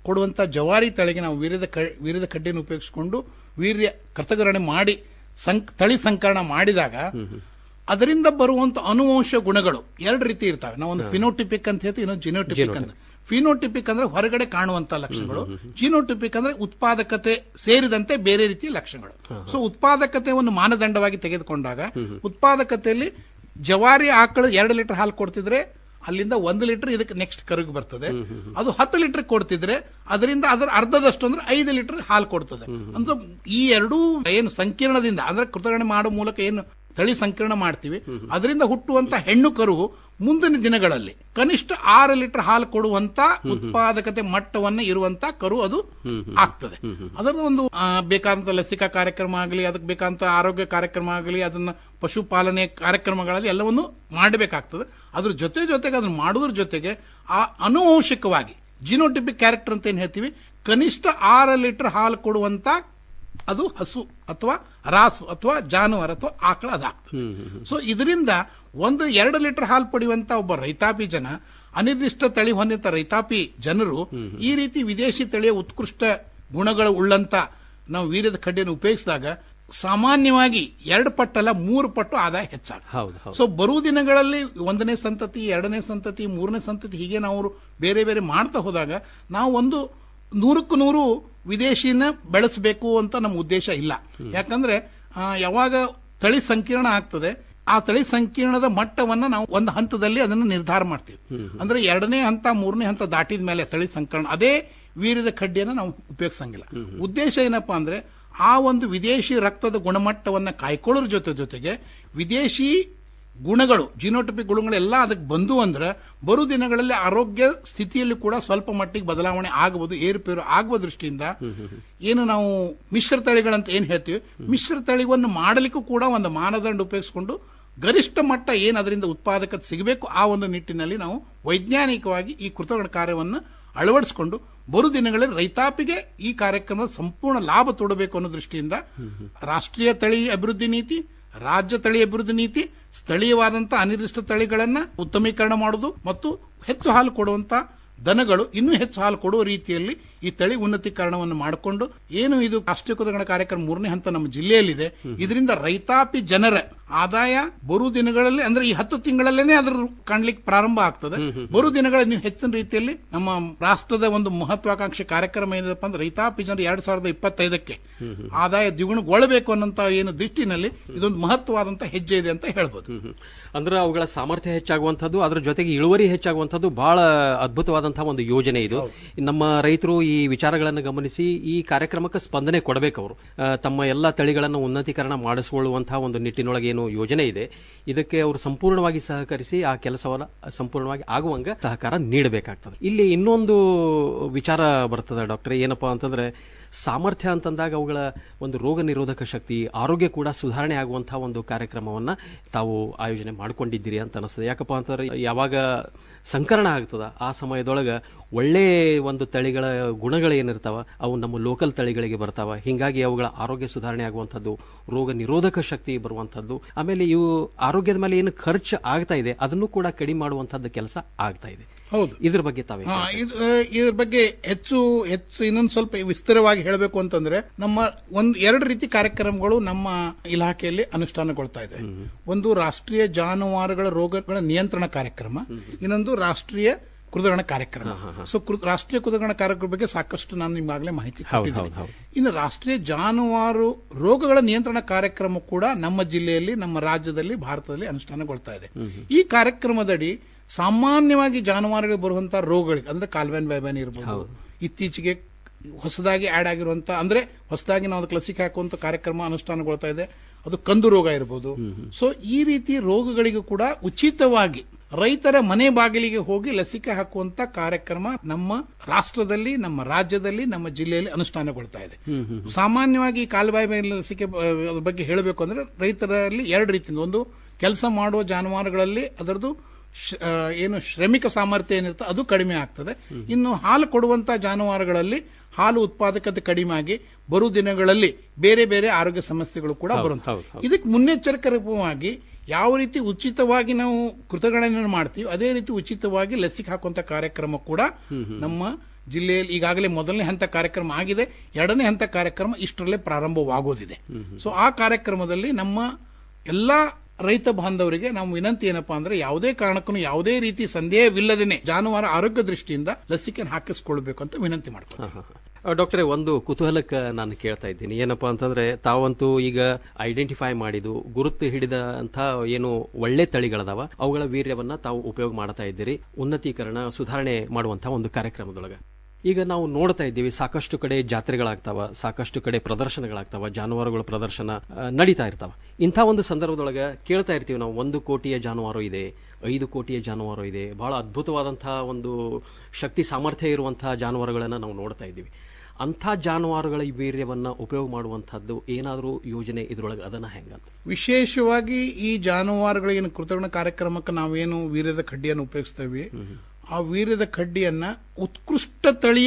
ಕೊಡುವಂತ ಜವಾರಿ ತಳಿಗೆ ನಾವು ವೀರ್ಯದ ಕ- ವೀರ್ಯದ ಕಡ್ಡಿಯನ್ನು ಉಪಯೋಗಿಸಿಕೊಂಡು ವೀರ್ಯ ಕೃತಕರಣೆ ಮಾಡಿ ಸಂಕ್ ತಳಿ ಸಂಕರಣ ಮಾಡಿದಾಗ ಅದರಿಂದ ಬರುವಂತ ಅನುವಂಶ ಗುಣಗಳು ಎರಡು ರೀತಿ ಇರ್ತವೆ ನಾವು ಒಂದು ಫಿನೋಟಿಪಿಕ್ ಅಂತ ಹೇಳ್ತೀವಿ ಇನ್ನೊಂದು ಜಿನೋಟಿಪಿಕ್ ಅಂತ ಫಿನೋಟಿಪಿಕ್ ಅಂದ್ರೆ ಹೊರಗಡೆ ಕಾಣುವಂತ ಲಕ್ಷಣಗಳು ಜಿನೋಟಿಪಿಕ್ ಅಂದ್ರೆ ಉತ್ಪಾದಕತೆ ಸೇರಿದಂತೆ ಬೇರೆ ರೀತಿಯ ಲಕ್ಷಣಗಳು ಸೊ ಉತ್ಪಾದಕತೆ ಒಂದು ಮಾನದಂಡವಾಗಿ ತೆಗೆದುಕೊಂಡಾಗ ಉತ್ಪಾದಕತೆಯಲ್ಲಿ ಜವಾರಿ ಆಕಳು ಎರಡು ಲೀಟರ್ ಹಾಲು ಕೊಡ್ತಿದ್ರೆ ಅಲ್ಲಿಂದ ಒಂದು ಲೀಟರ್ ಇದಕ್ಕೆ ನೆಕ್ಸ್ಟ್ ಕರುಗೆ ಬರ್ತದೆ ಅದು ಹತ್ತು ಲೀಟರ್ ಕೊಡ್ತಿದ್ರೆ ಅದರಿಂದ ಅದರ ಅರ್ಧದಷ್ಟು ಅಂದ್ರೆ ಐದು ಲೀಟರ್ ಹಾಲು ಕೊಡ್ತದೆ ಅಂದ್ರೆ ಈ ಎರಡೂ ಏನು ಸಂಕೀರ್ಣದಿಂದ ಅಂದ್ರೆ ಕೃತಗಣೆ ಮಾಡೋ ಮೂಲಕ ಏನು ತಳಿ ಸಂಕೀರ್ಣ ಮಾಡ್ತೀವಿ ಅದರಿಂದ ಹುಟ್ಟುವಂತ ಹೆಣ್ಣು ಕರು ಮುಂದಿನ ದಿನಗಳಲ್ಲಿ ಕನಿಷ್ಠ ಆರು ಲೀಟರ್ ಹಾಲು ಕೊಡುವಂತ ಉತ್ಪಾದಕತೆ ಮಟ್ಟವನ್ನ ಇರುವಂತ ಕರು ಅದು ಆಗ್ತದೆ ಅದರದ ಒಂದು ಆ, ಬೇಕಾದಂತ ಲಸಿಕಾ ಕಾರ್ಯಕ್ರಮ ಆಗಲಿ ಅದಕ್ಕೆ ಬೇಕಾದಂತ ಆರೋಗ್ಯ ಕಾರ್ಯಕ್ರಮ ಆಗಲಿ ಅದನ್ನ ಪಶುಪಾಲನೆ ಕಾರ್ಯಕ್ರಮಗಳಲ್ಲಿ ಎಲ್ಲವನ್ನು ಮಾಡಬೇಕಾಗ್ತದೆ ಅದ್ರ ಜೊತೆ ಜೊತೆಗೆ ಅದನ್ನ ಮಾಡೋದ್ರ ಜೊತೆಗೆ ಆ ಅನುವಂಶಿಕವಾಗಿ ಜಿನೋಟಿಪಿಕ್ ಕ್ಯಾರೆಕ್ಟರ್ ಅಂತ ಏನ್ ಹೇಳ್ತೀವಿ ಕನಿಷ್ಠ ಆರು ಲೀಟರ್ ಹಾಲು ಕೊಡುವಂತ ಅದು ಹಸು ಅಥವಾ ರಾಸು ಅಥವಾ ಜಾನುವಾರು ಅಥವಾ ಆಕಳ ಅದಾಗ್ತದೆ ಸೊ ಇದರಿಂದ ಒಂದು ಎರಡು ಲೀಟರ್ ಹಾಲು ಪಡೆಯುವಂತ ಒಬ್ಬ ರೈತಾಪಿ ಜನ ಅನಿರ್ದಿಷ್ಟ ತಳಿ ಹೊಂದಿದ ರೈತಾಪಿ ಜನರು ಈ ರೀತಿ ವಿದೇಶಿ ತಳಿಯ ಉತ್ಕೃಷ್ಟ ಗುಣಗಳು ಉಳ್ಳಂತ ನಾವು ವೀರ್ಯದ ಕಡ್ಡಿಯನ್ನು ಉಪಯೋಗಿಸಿದಾಗ ಸಾಮಾನ್ಯವಾಗಿ ಎರಡು ಪಟ್ಟಲ್ಲ ಮೂರು ಪಟ್ಟು ಆದಾಯ ಹೆಚ್ಚಾಗ ಹೌದು ಹೌದು ಸೊ ಬರುವ ದಿನಗಳಲ್ಲಿ ಒಂದನೇ ಸಂತತಿ ಎರಡನೇ ಸಂತತಿ ಮೂರನೇ ಸಂತತಿ ಹೀಗೆ ನಾವು ಬೇರೆ ಬೇರೆ ಮಾಡ್ತಾ ಹೋದಾಗ ನಾವು ಒಂದು ನೂರಕ್ಕೂ ನೂರು ವಿದೇಶಿನ ಬೆಳೆಸಬೇಕು ಅಂತ ನಮ್ಮ ಉದ್ದೇಶ ಇಲ್ಲ ಯಾಕಂದ್ರೆ ಆ, ಯಾವಾಗ ತಳಿ ಸಂಕೀರ್ಣ ಆಗ್ತದೆ ಆ ತಳಿ ಸಂಕೀರ್ಣದ ಮಟ್ಟವನ್ನ ನಾವು ಒಂದು ಹಂತದಲ್ಲಿ ಅದನ್ನು ನಿರ್ಧಾರ ಮಾಡ್ತೀವಿ ಅಂದ್ರೆ ಎರಡನೇ ಹಂತ ಮೂರನೇ ಹಂತ ದಾಟಿದ ಮೇಲೆ ತಳಿ ಸಂಕೀರ್ಣ ಅದೇ ವೀರ್ಯದ ಕಡ್ಡಿಯನ್ನು ನಾವು ಉಪಯೋಗಿಸಂಗಿಲ್ಲ ಉದ್ದೇಶ ಏನಪ್ಪಾ ಅಂದ್ರೆ ಆ ಒಂದು ವಿದೇಶಿ ರಕ್ತದ ಗುಣಮಟ್ಟವನ್ನ ಕಾಯ್ಕೊಳ್ಳೋದ್ರ ಜೊತೆ ಜೊತೆಗೆ ವಿದೇಶಿ ಗುಣಗಳು ಜಿನೋಟಪಿಕ್ ಗುಣಗಳೆಲ್ಲ ಅದಕ್ಕೆ ಬಂದು ಅಂದ್ರೆ ಬರೋ ದಿನಗಳಲ್ಲಿ ಆರೋಗ್ಯ ಸ್ಥಿತಿಯಲ್ಲಿ ಕೂಡ ಸ್ವಲ್ಪ ಮಟ್ಟಿಗೆ ಬದಲಾವಣೆ ಆಗಬಹುದು ಏರುಪೇರು ಆಗುವ ದೃಷ್ಟಿಯಿಂದ ಏನು ನಾವು ಮಿಶ್ರ ತಳಿಗಳಂತ ಏನ್ ಹೇಳ್ತೀವಿ ಮಿಶ್ರ ತಳಿವನ್ನು ಮಾಡಲಿಕ್ಕೂ ಕೂಡ ಒಂದು ಮಾನದಂಡ ಉಪಯೋಗಿಸಿಕೊಂಡು ಗರಿಷ್ಠ ಮಟ್ಟ ಏನು ಅದರಿಂದ ಉತ್ಪಾದಕತೆ ಸಿಗಬೇಕು ಆ ಒಂದು ನಿಟ್ಟಿನಲ್ಲಿ ನಾವು ವೈಜ್ಞಾನಿಕವಾಗಿ ಈ ಕೃತಜ್ಞ ಕಾರ್ಯವನ್ನು ಅಳವಡಿಸಿಕೊಂಡು ಬರು ದಿನಗಳಲ್ಲಿ ರೈತಾಪಿಗೆ ಈ ಕಾರ್ಯಕ್ರಮದ ಸಂಪೂರ್ಣ ಲಾಭ ತೊಡಬೇಕು ಅನ್ನೋ ದೃಷ್ಟಿಯಿಂದ ರಾಷ್ಟ್ರೀಯ ತಳಿ ಅಭಿವೃದ್ಧಿ ನೀತಿ ರಾಜ್ಯ ತಳಿ ಅಭಿವೃದ್ಧಿ ನೀತಿ ಸ್ಥಳೀಯವಾದಂತ ಅನಿರ್ದಿಷ್ಟ ತಳಿಗಳನ್ನ ಉತ್ತಮೀಕರಣ ಮಾಡುವುದು ಮತ್ತು ಹೆಚ್ಚು ಹಾಲು ಕೊಡುವಂತ ದನಗಳು ಇನ್ನೂ ಹೆಚ್ಚು ಹಾಲು ಕೊಡುವ ರೀತಿಯಲ್ಲಿ ಈ ತಳಿ ಉನ್ನತೀಕರಣವನ್ನು ಮಾಡಿಕೊಂಡು ಏನು ಇದು ರಾಷ್ಟ್ರೀಯ ಕುತಗಣ ಕಾರ್ಯಕ್ರಮ ಮೂರನೇ ಹಂತ ನಮ್ಮ ಜಿಲ್ಲೆಯಲ್ಲಿದೆ ಇದರಿಂದ ರೈತಾಪಿ ಜನರ ಆದಾಯ ಬರು ದಿನಗಳಲ್ಲಿ ಅಂದ್ರೆ ಈ ಹತ್ತು ತಿಂಗಳಲ್ಲೇನೆ ಅದ್ರ ಕಾಣ್ಲಿಕ್ಕೆ ಪ್ರಾರಂಭ ಆಗ್ತದೆ ಬರು ದಿನಗಳಲ್ಲಿ ನೀವು ಹೆಚ್ಚಿನ ರೀತಿಯಲ್ಲಿ ನಮ್ಮ ರಾಷ್ಟ್ರದ ಒಂದು ಮಹತ್ವಾಕಾಂಕ್ಷಿ ಕಾರ್ಯಕ್ರಮ ಏನಿದೆಪ್ಪ ಅಂದ್ರೆ ರೈತಾಪಿ ಜನರು ಎರಡ್ ಸಾವಿರದ ಇಪ್ಪತ್ತೈದಕ್ಕೆ ಆದಾಯ ದ್ವಿಗುಣಗೊಳ್ಳಬೇಕು ಅನ್ನೋಂತ ಏನು ದೃಷ್ಟಿನಲ್ಲಿ ಇದೊಂದು ಮಹತ್ವವಾದಂತ ಹೆಜ್ಜೆ ಇದೆ ಅಂತ ಹೇಳ್ಬೋದು ಅಂದ್ರೆ ಅವುಗಳ ಸಾಮರ್ಥ್ಯ ಹೆಚ್ಚಾಗುವಂಥದ್ದು ಅದ್ರ ಜೊತೆಗೆ ಇಳುವರಿ ಹೆಚ್ಚಾಗುವಂಥದ್ದು ಬಹಳ ಅದ್ಭುತವಾದಂತಹ ಒಂದು ಯೋಜನೆ ಇದು ನಮ್ಮ ರೈತರು ಈ ವಿಚಾರಗಳನ್ನು ಗಮನಿಸಿ ಈ ಕಾರ್ಯಕ್ರಮಕ್ಕೆ ಸ್ಪಂದನೆ ಕೊಡಬೇಕು ಅವರು ಆ, ತಮ್ಮ ಎಲ್ಲ ತಳಿಗಳನ್ನು ಉನ್ನತೀಕರಣ ಮಾಡಿಸಿಕೊಳ್ಳುವಂತಹ ಒಂದು ನಿಟ್ಟಿನೊಳಗೆ ಏನು ಯೋಜನೆ ಇದೆ ಇದಕ್ಕೆ ಅವರು ಸಂಪೂರ್ಣವಾಗಿ ಸಹಕರಿಸಿ ಆ ಕೆಲಸವನ್ನು ಸಂಪೂರ್ಣವಾಗಿ ಆಗುವಂಗ ಸಹಕಾರ ನೀಡಬೇಕಾಗ್ತದೆ ಇಲ್ಲಿ ಇನ್ನೊಂದು ವಿಚಾರ ಬರ್ತದೆ ಡಾಕ್ಟರ್ ಏನಪ್ಪಾ ಅಂತಂದ್ರೆ ಸಾಮರ್ಥ್ಯ ಅಂತಂದಾಗ ಅವುಗಳ ಒಂದು ರೋಗ ನಿರೋಧಕ ಶಕ್ತಿ ಆರೋಗ್ಯ ಕೂಡ ಸುಧಾರಣೆ ಆಗುವಂತಹ ಒಂದು ಕಾರ್ಯಕ್ರಮವನ್ನ ತಾವು ಆಯೋಜನೆ ಮಾಡ್ಕೊಂಡಿದ್ದೀರಿ ಅಂತ ಅನಿಸ್ತದೆ ಯಾಕಪ್ಪ ಅಂತಂದ್ರೆ ಯಾವಾಗ ಸಂಕರಣ ಆಗ್ತದ ಆ ಸಮಯದೊಳಗ ಒಳ್ಳೆ ಒಂದು ತಳಿಗಳ ಗುಣಗಳು ಏನಿರ್ತಾವ ಅವು ನಮ್ಮ ಲೋಕಲ್ ತಳಿಗಳಿಗೆ ಬರ್ತಾವ ಹಿಂಗಾಗಿ ಅವುಗಳ ಆರೋಗ್ಯ ಸುಧಾರಣೆ ಆಗುವಂಥದ್ದು ರೋಗ ನಿರೋಧಕ ಶಕ್ತಿ ಬರುವಂಥದ್ದು ಆಮೇಲೆ ಇವು ಆರೋಗ್ಯದ ಮೇಲೆ ಏನು ಖರ್ಚು ಆಗ್ತಾ ಇದೆ ಅದನ್ನು ಕೂಡ ಕಡಿಮೆ ಮಾಡುವಂತದ್ದು ಕೆಲಸ ಆಗ್ತಾ ಇದೆ ಹೌದು ಇದ್ರ ಬಗ್ಗೆ ತಾವೇ ಹಾ, ಇದು, ಆ, ಇದ್ರ ಬಗ್ಗೆ ಹೆಚ್ಚು ಹೆಚ್ಚು ಇನ್ನೊಂದು ಸ್ವಲ್ಪ ವಿಸ್ತಾರವಾಗಿ ಹೇಳಬೇಕು ಅಂತಂದ್ರೆ ನಮ್ಮ ಒಂದು ಎರಡು ರೀತಿ ಕಾರ್ಯಕ್ರಮಗಳು ನಮ್ಮ ಇಲಾಖೆಯಲ್ಲಿ ಅನುಷ್ಠಾನಗೊಳ್ತಾ ಇದೆ ಒಂದು ರಾಷ್ಟ್ರೀಯ ಜಾನುವಾರುಗಳ ರೋಗಗಳ ನಿಯಂತ್ರಣ ಕಾರ್ಯಕ್ರಮ ಇನ್ನೊಂದು ರಾಷ್ಟ್ರೀಯ ಕೃತಗಣ ಕಾರ್ಯಕ್ರಮ ಸೊ ಕೃ- ರಾಷ್ಟ್ರೀಯ ಕೃತಗಣ ಕಾರ್ಯಕ್ರಮ ಬಗ್ಗೆ ಸಾಕಷ್ಟು ನಾನು ನಿಮ್ಗಾಗಲೇ ಮಾಹಿತಿ ಹೌದು, ಕೊಟ್ಟಿದ್ದೀನಿ ಹೌದು, ಹೌದು. ಇನ್ನು ರಾಷ್ಟ್ರೀಯ ಜಾನುವಾರು ರೋಗಗಳ ನಿಯಂತ್ರಣ ಕಾರ್ಯಕ್ರಮ ಕೂಡ ನಮ್ಮ ಜಿಲ್ಲೆಯಲ್ಲಿ ನಮ್ಮ ರಾಜ್ಯದಲ್ಲಿ ಭಾರತದಲ್ಲಿ ಅನುಷ್ಠಾನಗೊಳ್ತಾ ಇದೆ ಈ ಕಾರ್ಯಕ್ರಮದಡಿ ಸಾಮಾನ್ಯವಾಗಿ ಜಾನುವಾರುಗಳಿಗೆ ಬರುವಂತಹ ರೋಗಗಳಿಗೆ ಅಂದ್ರೆ ಕಾಲ್ವೆನ್ ಬೈಬಾನ್ ಇರಬಹುದು ಇತ್ತೀಚೆಗೆ ಹೊಸದಾಗಿ ಆಡ್ ಆಗಿರುವಂತ ಅಂದ್ರೆ ಹೊಸದಾಗಿ ನಾವು ಅದಕ್ಕೆ ಲಸಿಕೆ ಹಾಕುವಂತ ಕಾರ್ಯಕ್ರಮ ಅನುಷ್ಠಾನಗೊಳ್ತಾ ಇದೆ ಅದು ಕಂದು ರೋಗ ಇರಬಹುದು ಸೊ ಈ ರೀತಿ ರೋಗಗಳಿಗೂ ಕೂಡ ಉಚಿತವಾಗಿ ರೈತರ ಮನೆ ಬಾಗಿಲಿಗೆ ಹೋಗಿ ಲಸಿಕೆ ಹಾಕುವಂತ ಕಾರ್ಯಕ್ರಮ ನಮ್ಮ ರಾಷ್ಟ್ರದಲ್ಲಿ ನಮ್ಮ ರಾಜ್ಯದಲ್ಲಿ ನಮ್ಮ ಜಿಲ್ಲೆಯಲ್ಲಿ ಅನುಷ್ಠಾನಗೊಳ್ತಾ ಇದೆ ಸಾಮಾನ್ಯವಾಗಿ ಈ ಕಾಲುಬಾಯಿ ಮೇಲೆ ಲಸಿಕೆ ಬ- ಅದ್ರ ಬಗ್ಗೆ ಹೇಳಬೇಕು ಅಂದ್ರೆ ರೈತರಲ್ಲಿ ಎರಡು ರೀತಿಯಿಂದ ಒಂದು ಕೆಲಸ ಮಾಡುವ ಜಾನುವಾರುಗಳಲ್ಲಿ ಅದರದ್ದು ಶ- ಆ, ಏನು ಶ್ರಮಿಕ ಸಾಮರ್ಥ್ಯ ಏನಿರುತ್ತೆ ಅದು ಕಡಿಮೆ ಆಗ್ತದೆ ಇನ್ನು ಹಾಲು ಕೊಡುವಂತ ಜಾನುವಾರುಗಳಲ್ಲಿ ಹಾಲು ಉತ್ಪಾದಕತೆ ಕಡಿಮೆ ಆಗಿ ಬರು ದಿನಗಳಲ್ಲಿ ಬೇರೆ ಬೇರೆ ಆರೋಗ್ಯ ಸಮಸ್ಯೆಗಳು ಕೂಡ ಹೌದು, ಬರುತ್ತವೆ ಹೌದು, ಹೌದು. ಇದಕ್ಕೆ ಮುನ್ನೆಚ್ಚರಿಕೆ ರೂಪವಾಗಿ ಯಾವ ರೀತಿ ಉಚಿತವಾಗಿ ನಾವು ಕೃತಗಣನೆಯನ್ನು ಮಾಡ್ತೀವಿ ಅದೇ ರೀತಿ ಉಚಿತವಾಗಿ ಲಸಿಕೆ ಹಾಕುವಂತ ಕಾರ್ಯಕ್ರಮ ಕೂಡ ನಮ್ಮ ಜಿಲ್ಲೆಯಲ್ಲಿ ಈಗಾಗಲೇ ಮೊದಲನೇ ಹಂತ ಕಾರ್ಯಕ್ರಮ ಆಗಿದೆ ಎರಡನೇ ಹಂತ ಕಾರ್ಯಕ್ರಮ ಇಷ್ಟರಲ್ಲೇ ಪ್ರಾರಂಭವಾಗೋದಿದೆ ಸೊ ಆ ಕಾರ್ಯಕ್ರಮದಲ್ಲಿ ನಮ್ಮ ಎಲ್ಲಾ ರೈತ ಬಾಂಧವರಿಗೆ ನಾವು ವಿನಂತಿ ಏನಪ್ಪಾ ಅಂದ್ರೆ ಯಾವುದೇ ಕಾರಣಕ್ಕೂ ಯಾವುದೇ ರೀತಿ ಸಂದೇಹವಿಲ್ಲದೇನೆ ಜಾನುವಾರು ಆರೋಗ್ಯ ದೃಷ್ಟಿಯಿಂದ ಲಸಿಕೆಯನ್ನು ಹಾಕಿಸ್ಕೊಳ್ಬೇಕು ಅಂತ ವಿನಂತಿ ಮಾಡ್ತಾರೆ ಡಾಕ್ಟರೇ ಒಂದು ಕುತೂಹಲಕ್ಕೆ ನಾನು ಕೇಳ್ತಾ ಇದ್ದೀನಿ ಏನಪ್ಪಾ ಅಂತಂದ್ರೆ ತಾವಂತೂ ಈಗ ಐಡೆಂಟಿಫೈ ಮಾಡಿದು ಗುರುತು ಹಿಡಿದ ಅಂತ ಏನು ಒಳ್ಳೆ ತಳಿಗಳದಾವ ಅವುಗಳ ವೀರ್ಯವನ್ನ ತಾವು ಉಪಯೋಗ ಮಾಡ್ತಾ ಇದ್ದೀರಿ ಉನ್ನತೀಕರಣ ಸುಧಾರಣೆ ಮಾಡುವಂತಹ ಒಂದು ಕಾರ್ಯಕ್ರಮದೊಳಗ ಈಗ ನಾವು ನೋಡ್ತಾ ಇದ್ದೀವಿ ಸಾಕಷ್ಟು ಕಡೆ ಜಾತ್ರೆಗಳಾಗ್ತಾವ ಸಾಕಷ್ಟು ಕಡೆ ಪ್ರದರ್ಶನಗಳಾಗ್ತಾವ ಜಾನುವಾರುಗಳ ಪ್ರದರ್ಶನ ಆ, ನಡೀತಾ ಇರ್ತಾವ ಇಂಥ ಒಂದು ಸಂದರ್ಭದೊಳಗ ಕೇಳ್ತಾ ಇರ್ತೀವಿ ನಾವು ಒಂದು ಕೋಟಿಯ ಜಾನುವಾರು ಇದೆ ಐದು ಕೋಟಿಯ ಜಾನುವಾರು ಇದೆ ಬಹಳ ಅದ್ಭುತವಾದಂತಹ ಒಂದು ಶಕ್ತಿ ಸಾಮರ್ಥ್ಯ ಇರುವಂತಹ ಜಾನುವಾರುಗಳನ್ನ ನಾವು ನೋಡ್ತಾ ಇದ್ದೀವಿ ಅಂಥ ಜಾನುವಾರುಗಳ ಈ ವೀರ್ಯವನ್ನ ಉಪಯೋಗ ಮಾಡುವಂತಹದ್ದು ಏನಾದರೂ ಯೋಜನೆ ಇದ್ರೊಳಗೆ ಅದನ್ನ ಹೆಂಗಂತ ವಿಶೇಷವಾಗಿ ಈ ಜಾನುವಾರುಗಳಿಗಿನ ಕೃತಜ್ಞ ಕಾರ್ಯಕ್ರಮಕ್ಕೆ ನಾವೇನು ವೀರ್ಯದ ಕಡ್ಡಿಯನ್ನು ಉಪಯೋಗಿಸ್ತೇವೆ ಆ ವೀರ್ಯದ ಕಡ್ಡಿಯನ್ನ ಉತ್ಕೃಷ್ಟ ತಳಿಯ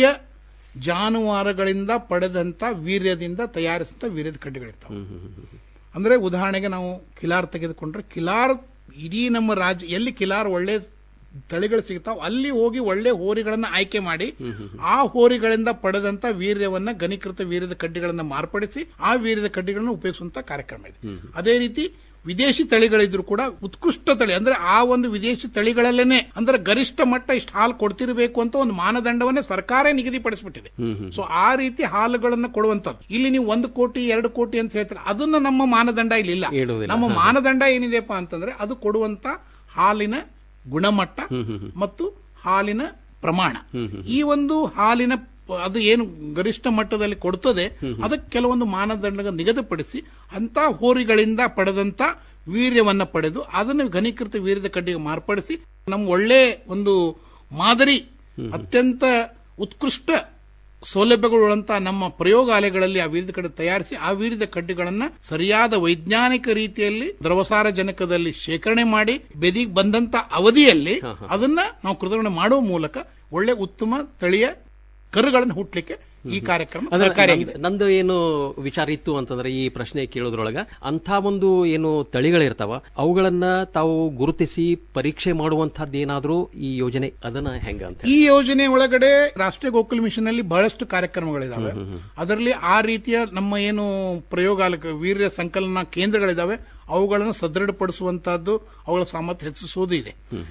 ಜಾನುವಾರುಗಳಿಂದ ಪಡೆದಂತ ವೀರ್ಯದಿಂದ ತಯಾರಿಸಿದ ವೀರ್ಯದ ಕಡ್ಡಿಗಳಿರ್ತಾವೆ ಅಂದ್ರೆ ಉದಾಹರಣೆಗೆ ನಾವು ಕಿಲಾರ್ ತೆಗೆದುಕೊಂಡ್ರೆ ಕಿಲಾರ್ ಇಡೀ ನಮ್ಮ ರಾಜ್ಯ ಎಲ್ಲಿ ಕಿಲಾರ್ ಒಳ್ಳೆ ತಳಿಗಳು ಸಿಗ್ತಾವ ಅಲ್ಲಿ ಹೋಗಿ ಒಳ್ಳೆ ಹೋರಿಗಳನ್ನ ಆಯ್ಕೆ ಮಾಡಿ ಆ ಹೋರಿಗಳಿಂದ ಪಡೆದಂತ ವೀರ್ಯವನ್ನ ಘನೀಕೃತ ವೀರ್ಯದ ಕಡ್ಡಿಗಳನ್ನ ಮಾರ್ಪಡಿಸಿ ಆ ವೀರ್ಯದ ಕಡ್ಡಿಗಳನ್ನ ಉಪಯೋಗಿಸುವಂತ ಕಾರ್ಯಕ್ರಮ ಇದೆ ಅದೇ ರೀತಿ ವಿದೇಶಿ ತಳಿಗಳಿದ್ರು ಕೂಡ ಉತ್ಕೃಷ್ಟ ತಳಿ ಅಂದ್ರೆ ಆ ಒಂದು ವಿದೇಶಿ ತಳಿಗಳಲ್ಲೇನೆ ಅಂದ್ರೆ ಗರಿಷ್ಠ ಮಟ್ಟ ಇಷ್ಟು ಹಾಲು ಕೊಡ್ತಿರ್ಬೇಕು ಅಂತ ಒಂದು ಮಾನದಂಡವನ್ನೇ ಸರ್ಕಾರ ನಿಗದಿಪಡಿಸ್ಬಿಟ್ಟಿದೆ ಸೊ ಆ ರೀತಿ ಹಾಲುಗಳನ್ನ ಕೊಡುವಂತದ್ದು ಇಲ್ಲಿ ನೀವು ಒಂದು ಕೋಟಿ ಎರಡು ಕೋಟಿ ಅಂತ ಹೇಳ್ತಾರೆ ಅದನ್ನ ನಮ್ಮ ಮಾನದಂಡ ಇಲ್ಲಿ ಇಲ್ಲ ಇಡುವುದಿಲ್ಲ. ನಮ್ಮ ಮಾನದಂಡ ಏನಿದೆಪ್ಪ ಅಂತಂದ್ರೆ ಅದು ಕೊಡುವಂತ ಹಾಲಿನ ಗುಣಮಟ್ಟ ಮತ್ತು ಹಾಲಿನ ಪ್ರಮಾಣ ಈ ಒಂದು ಹಾಲಿನ ಪ- ಅದು ಏನು ಗರಿಷ್ಠ ಮಟ್ಟದಲ್ಲಿ ಕೊಡ್ತದೆ ಅದಕ್ಕೆ ಕೆಲವೊಂದು ಮಾನದಂಡ ನಿಗದಿಪಡಿಸಿ ಅಂತ ಹೋರಿಗಳಿಂದ ಪಡೆದಂತ ವೀರ್ಯವನ್ನ ಪಡೆದು ಅದನ್ನು ಘನೀಕೃತ ವೀರ್ಯದ ಕಡ್ಡಿಗೆ ಮಾರ್ಪಡಿಸಿ ನಮ್ಮ ಒಳ್ಳೆ ಒಂದು ಮಾದರಿ ಅತ್ಯಂತ ಉತ್ಕೃಷ್ಟ ಸೌಲಭ್ಯಗಳುಳ್ಳಂತ ನಮ್ಮ ಪ್ರಯೋಗಾಲಯಗಳಲ್ಲಿ ಆ ವೀರ್ಯದ ಕಡ್ಡಿ ತಯಾರಿಸಿ ಆ ವೀರ್ಯದ ಕಡ್ಡಿಗಳನ್ನ ಸರಿಯಾದ ವೈಜ್ಞಾನಿಕ ರೀತಿಯಲ್ಲಿ ದ್ರವಸಾರಜನಕದಲ್ಲಿ ಶೇಖರಣೆ ಮಾಡಿ ಬೆದಿಗೆ ಬಂದಂತ ಅವಧಿಯಲ್ಲಿ ಅದನ್ನ ನಾವು ಕೃತಜ್ಞ ಮಾಡುವ ಮೂಲಕ ಒಳ್ಳೆ ಉತ್ತಮ ತಳಿಯ ಕರುಗಳನ್ನು ಹುಟ್ಟಲಿಕ್ಕೆ ಈ ಕಾರ್ಯಕ್ರಮ ಅಂದ್ರೆ ಸಹಕಾರಿಯಾಗಿದೆ ನಂದ್- ನಂದು ಏನು ವಿಚಾರ ಇತ್ತು ಅಂತಂದ್ರೆ ಈ ಪ್ರಶ್ನೆ ಕೇಳೋದ್ರೊಳಗ ಅಂತ ಒಂದು ಏನು ತಳಿಗಳಿರ್ತಾವ ಅವುಗಳನ್ನ ತಾವು ಗುರುತಿಸಿ ಪರೀಕ್ಷೆ ಮಾಡುವಂತಹದ್ದು ಏನಾದ್ರೂ ಈ ಯೋಜನೆ ಅದನ್ನ ಹೆಂಗ ಅಂತ ಈ ಯೋಜನೆ ಒಳಗಡೆ ರಾಷ್ಟ್ರೀಯ ಗೋಕುಲ್ ಮಿಷನ್ ಅಲ್ಲಿ ಬಹಳಷ್ಟು ಕಾರ್ಯಕ್ರಮಗಳಿದಾವೆ ಅದರಲ್ಲಿ ಆ ರೀತಿಯ ನಮ್ಮ ಏನು ಪ್ರಯೋಗಾಲಯ ವೀರ್ಯ ಸಂಕಲನ ಕೇಂದ್ರಗಳಿದಾವೆ ಅವುಗಳನ್ನು ಸದೃಢಪಡಿಸುವಂತಹದ್ದು ಅವುಗಳ ಸಾಮರ್ಥ್ಯ ಹೆಚ್ಚಿಸುವುದು ಇದೆ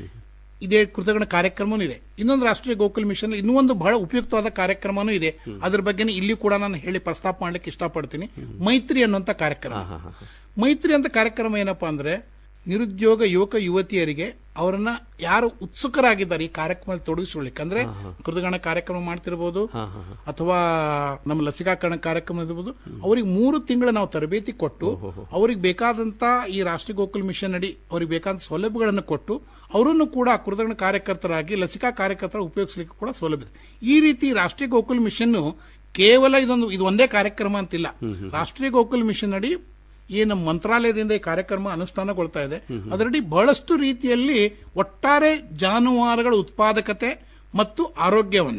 ಇದೇ ಕೃತಜ್ಞ ಕಾರ್ಯಕ್ರಮನೂ ಇದೆ ಇನ್ನೊಂದು ರಾಷ್ಟ್ರೀಯ ಗೋಕುಲ್ ಮಿಷನ್ ಇನ್ನೂ ಒಂದು ಬಹಳ ಉಪಯುಕ್ತವಾದ ಕಾರ್ಯಕ್ರಮನೂ ಇದೆ ಅದ್ರ ಬಗ್ಗೆ ಇಲ್ಲಿ ಕೂಡ ನಾನು ಹೇಳಿ ಪ್ರಸ್ತಾಪ ಮಾಡ್ಲಿಕ್ಕೆ ಇಷ್ಟಪಡ್ತೀನಿ ಮೈತ್ರಿ ಅನ್ನುವಂತ ಕಾರ್ಯಕ್ರಮ ಮೈತ್ರಿ ಅಂತ ಕಾರ್ಯಕ್ರಮ ಏನಪ್ಪಾ ಅಂದ್ರೆ ನಿರುದ್ಯೋಗ ಯುವಕ ಯುವತಿಯರಿಗೆ ಅವರನ್ನ ಯಾರು ಉತ್ಸುಕರಾಗಿದ್ದಾರೆ ಈ ಕಾರ್ಯಕ್ರಮದಲ್ಲಿ ತೊಡಗಿಸಿಕೊಳ್ಳಿಕ್ಕೆ ಅಂದ್ರೆ ಕೃತಜ್ಞ ಕಾರ್ಯಕ್ರಮ ಮಾಡ್ತಿರ್ಬೋದು ಅಥವಾ ನಮ್ಮ ಲಸಿಕಾಕರಣ ಕಾರ್ಯಕ್ರಮ ಇರ್ಬೋದು ಅವ್ರಿಗೆ ಮೂರು ತಿಂಗಳ ನಾವು ತರಬೇತಿ ಕೊಟ್ಟು ಅವ್ರಿಗೆ ಬೇಕಾದಂತ ಈ ರಾಷ್ಟ್ರೀಯ ಗೋಕುಲ್ ಮಿಷನ್ ಅಡಿ ಅವ್ರಿಗೆ ಬೇಕಾದ ಸೌಲಭ್ಯಗಳನ್ನು ಕೊಟ್ಟು ಅವರನ್ನು ಕೂಡ ಕೃತಜ್ಞ ಕಾರ್ಯಕರ್ತರಾಗಿ ಲಸಿಕಾ ಕಾರ್ಯಕರ್ತರ ಉಪಯೋಗಿಸಲಿಕ್ಕೆ ಕೂಡ ಸೌಲಭ್ಯ ಇದೆ ಈ ರೀತಿ ರಾಷ್ಟ್ರೀಯ ಗೋಕುಲ್ ಮಿಷನ್ ಕೇವಲ ಇದೊಂದು ಇದು ಒಂದೇ ಕಾರ್ಯಕ್ರಮ ಅಂತಿಲ್ಲ ರಾಷ್ಟ್ರೀಯ ಗೋಕುಲ್ ಮಿಷನ್ ಅಡಿ ಈ ನಮ್ಮ ಮಂತ್ರಾಲಯದಿಂದ ಈ ಕಾರ್ಯಕ್ರಮ ಅನುಷ್ಠಾನಗೊಳ್ತಾ ಇದೆ ಅದರಡಿ ಬಹಳಷ್ಟು ರೀತಿಯಲ್ಲಿ ಒಟ್ಟಾರೆ ಜಾನುವಾರುಗಳ ಉತ್ಪಾದಕತೆ ಮತ್ತು ಆರೋಗ್ಯವನ್ನ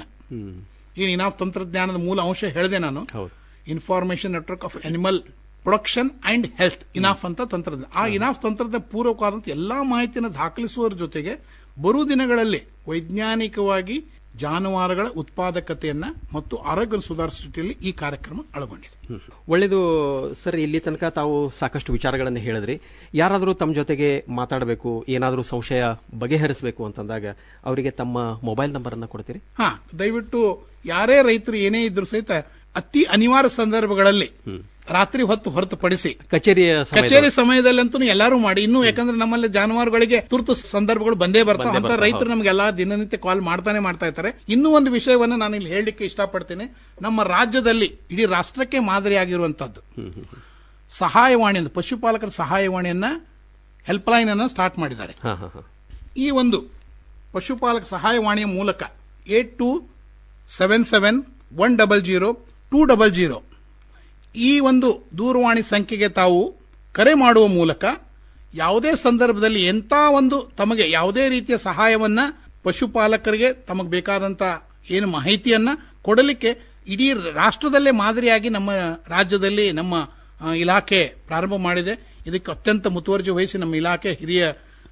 ಈ ಇನಾಫ್ ತಂತ್ರಜ್ಞಾನದ ಮೂಲ ಅಂಶ ಹೇಳಿದೆ ನಾನು information network of animal production and health INAPH ಅಂತ ತಂತ್ರಜ್ಞಾನ ಆ ಇನಾಫ್ ತಂತ್ರದ ಪೂರ್ವಕವಾದಂತ ಎಲ್ಲಾ ಮಾಹಿತಿಯನ್ನು ದಾಖಲಿಸುವುದರ ಜೊತೆಗೆ ಬರುವ ದಿನಗಳಲ್ಲಿ ವೈಜ್ಞಾನಿಕವಾಗಿ ಜಾನುವಾರುಗಳ ಉತ್ಪಾದಕತೆಯನ್ನ ಮತ್ತು ಆರೋಗ್ಯ ಸುಧಾರಿಸುವಲ್ಲಿ ಈ ಕಾರ್ಯಕ್ರಮ ಒಳಗೊಂಡಿದೆ ಒಳ್ಳೇದು ಸರ್ ಇಲ್ಲಿ ತನಕ ತಾವು ಸಾಕಷ್ಟು ವಿಚಾರಗಳನ್ನು ಹೇಳಿದ್ರಿ ಯಾರಾದರೂ ತಮ್ಮ ಜೊತೆಗೆ ಮಾತಾಡಬೇಕು ಏನಾದರೂ ಸಂಶಯ ಬಗೆಹರಿಸಬೇಕು ಅಂತಂದಾಗ ಅವರಿಗೆ ತಮ್ಮ ಮೊಬೈಲ್ ನಂಬರ್ ಅನ್ನ ಕೊಡ್ತೀರಿ ಹಾ ದಯವಿಟ್ಟು ಯಾರೇ ರೈತರು ಏನೇ ಇದ್ರು ಸಹಿತ ಅತಿ ಅನಿವಾರ್ಯ ಸಂದರ್ಭಗಳಲ್ಲಿ ರಾತ್ರಿ ಹೊತ್ತು ಹೊರತುಪಡಿಸಿ ಕಚೇರಿಯ ಸಮಯದಲ್ಲಿ- ಕಚೇರಿ ಸಮಯದಲ್ಲಂತೂ ಎಲ್ಲರೂ ಮಾಡಿ ಇನ್ನು ಯಾಕಂದ್ರೆ ನಮ್ಮಲ್ಲಿ ಜಾನುವಾರುಗಳಿಗೆ ತುರ್ತು ಸಂದರ್ಭಗಳು ಬಂದೇ ಬರ್ತಾವೆ ಬಂದೇ ಅಂತ ಬರ್ತಾವೆ, ರೈತರು ನಮ್ಗೆಲ್ಲಾ ದಿನನಿತ್ಯ ಕಾಲ್ ಮಾಡ್ತಾನೆ ಮಾಡ್ತಾ ಇರ್ತಾರೆ ಇನ್ನೂ ಒಂದು ವಿಷಯವನ್ನ ನಾನು ಇಲ್ಲಿ ಹೇಳಲಿಕ್ಕೆ ಇಷ್ಟಪಡ್ತೇನೆ ನಮ್ಮ ರಾಜ್ಯದಲ್ಲಿ ಇಡೀ ರಾಷ್ಟ್ರಕ್ಕೆ ಮಾದರಿಯಾಗಿರುವಂತದ್ದು ಸಹಾಯವಾಣಿ ಅಂತ ಪಶುಪಾಲಕರ ಸಹಾಯವಾಣಿಯನ್ನ ಹೆಲ್ಪ್ ಲೈನ್ ಅನ್ನ ಸ್ಟಾರ್ಟ್ ಮಾಡಿದ್ದಾರೆ ಹಾ ಹಾ ಹಾ ಈ ಒಂದು ಪಶುಪಾಲಕ ಸಹಾಯವಾಣಿಯ ಮೂಲಕ eight two seven seven one double zero two double zero ಈ ಒಂದು ದೂರವಾಣಿ ಸಂಖ್ಯೆಗೆ ತಾವು ಕರೆ ಮಾಡುವ ಮೂಲಕ ಯಾವುದೇ ಸಂದರ್ಭದಲ್ಲಿ ಎಂಥ ಒಂದು ತಮಗೆ ಯಾವುದೇ ರೀತಿಯ ಸಹಾಯವನ್ನ ಪಶುಪಾಲಕರಿಗೆ ತಮಗೆ ಬೇಕಾದಂತ ಏನು ಮಾಹಿತಿಯನ್ನ ಕೊಡಲಿಕ್ಕೆ ಇಡೀ ರಾಷ್ಟ್ರದಲ್ಲೇ ಮಾದರಿಯಾಗಿ ನಮ್ಮ ರಾಜ್ಯದಲ್ಲಿ ನಮ್ಮ ಆ, ಇಲಾಖೆ ಪ್ರಾರಂಭ ಮಾಡಿದೆ ಇದಕ್ಕೆ ಅತ್ಯಂತ ಮುತುವರ್ಜಿ ವಹಿಸಿ ನಮ್ಮ ಇಲಾಖೆ ಹಿರಿಯ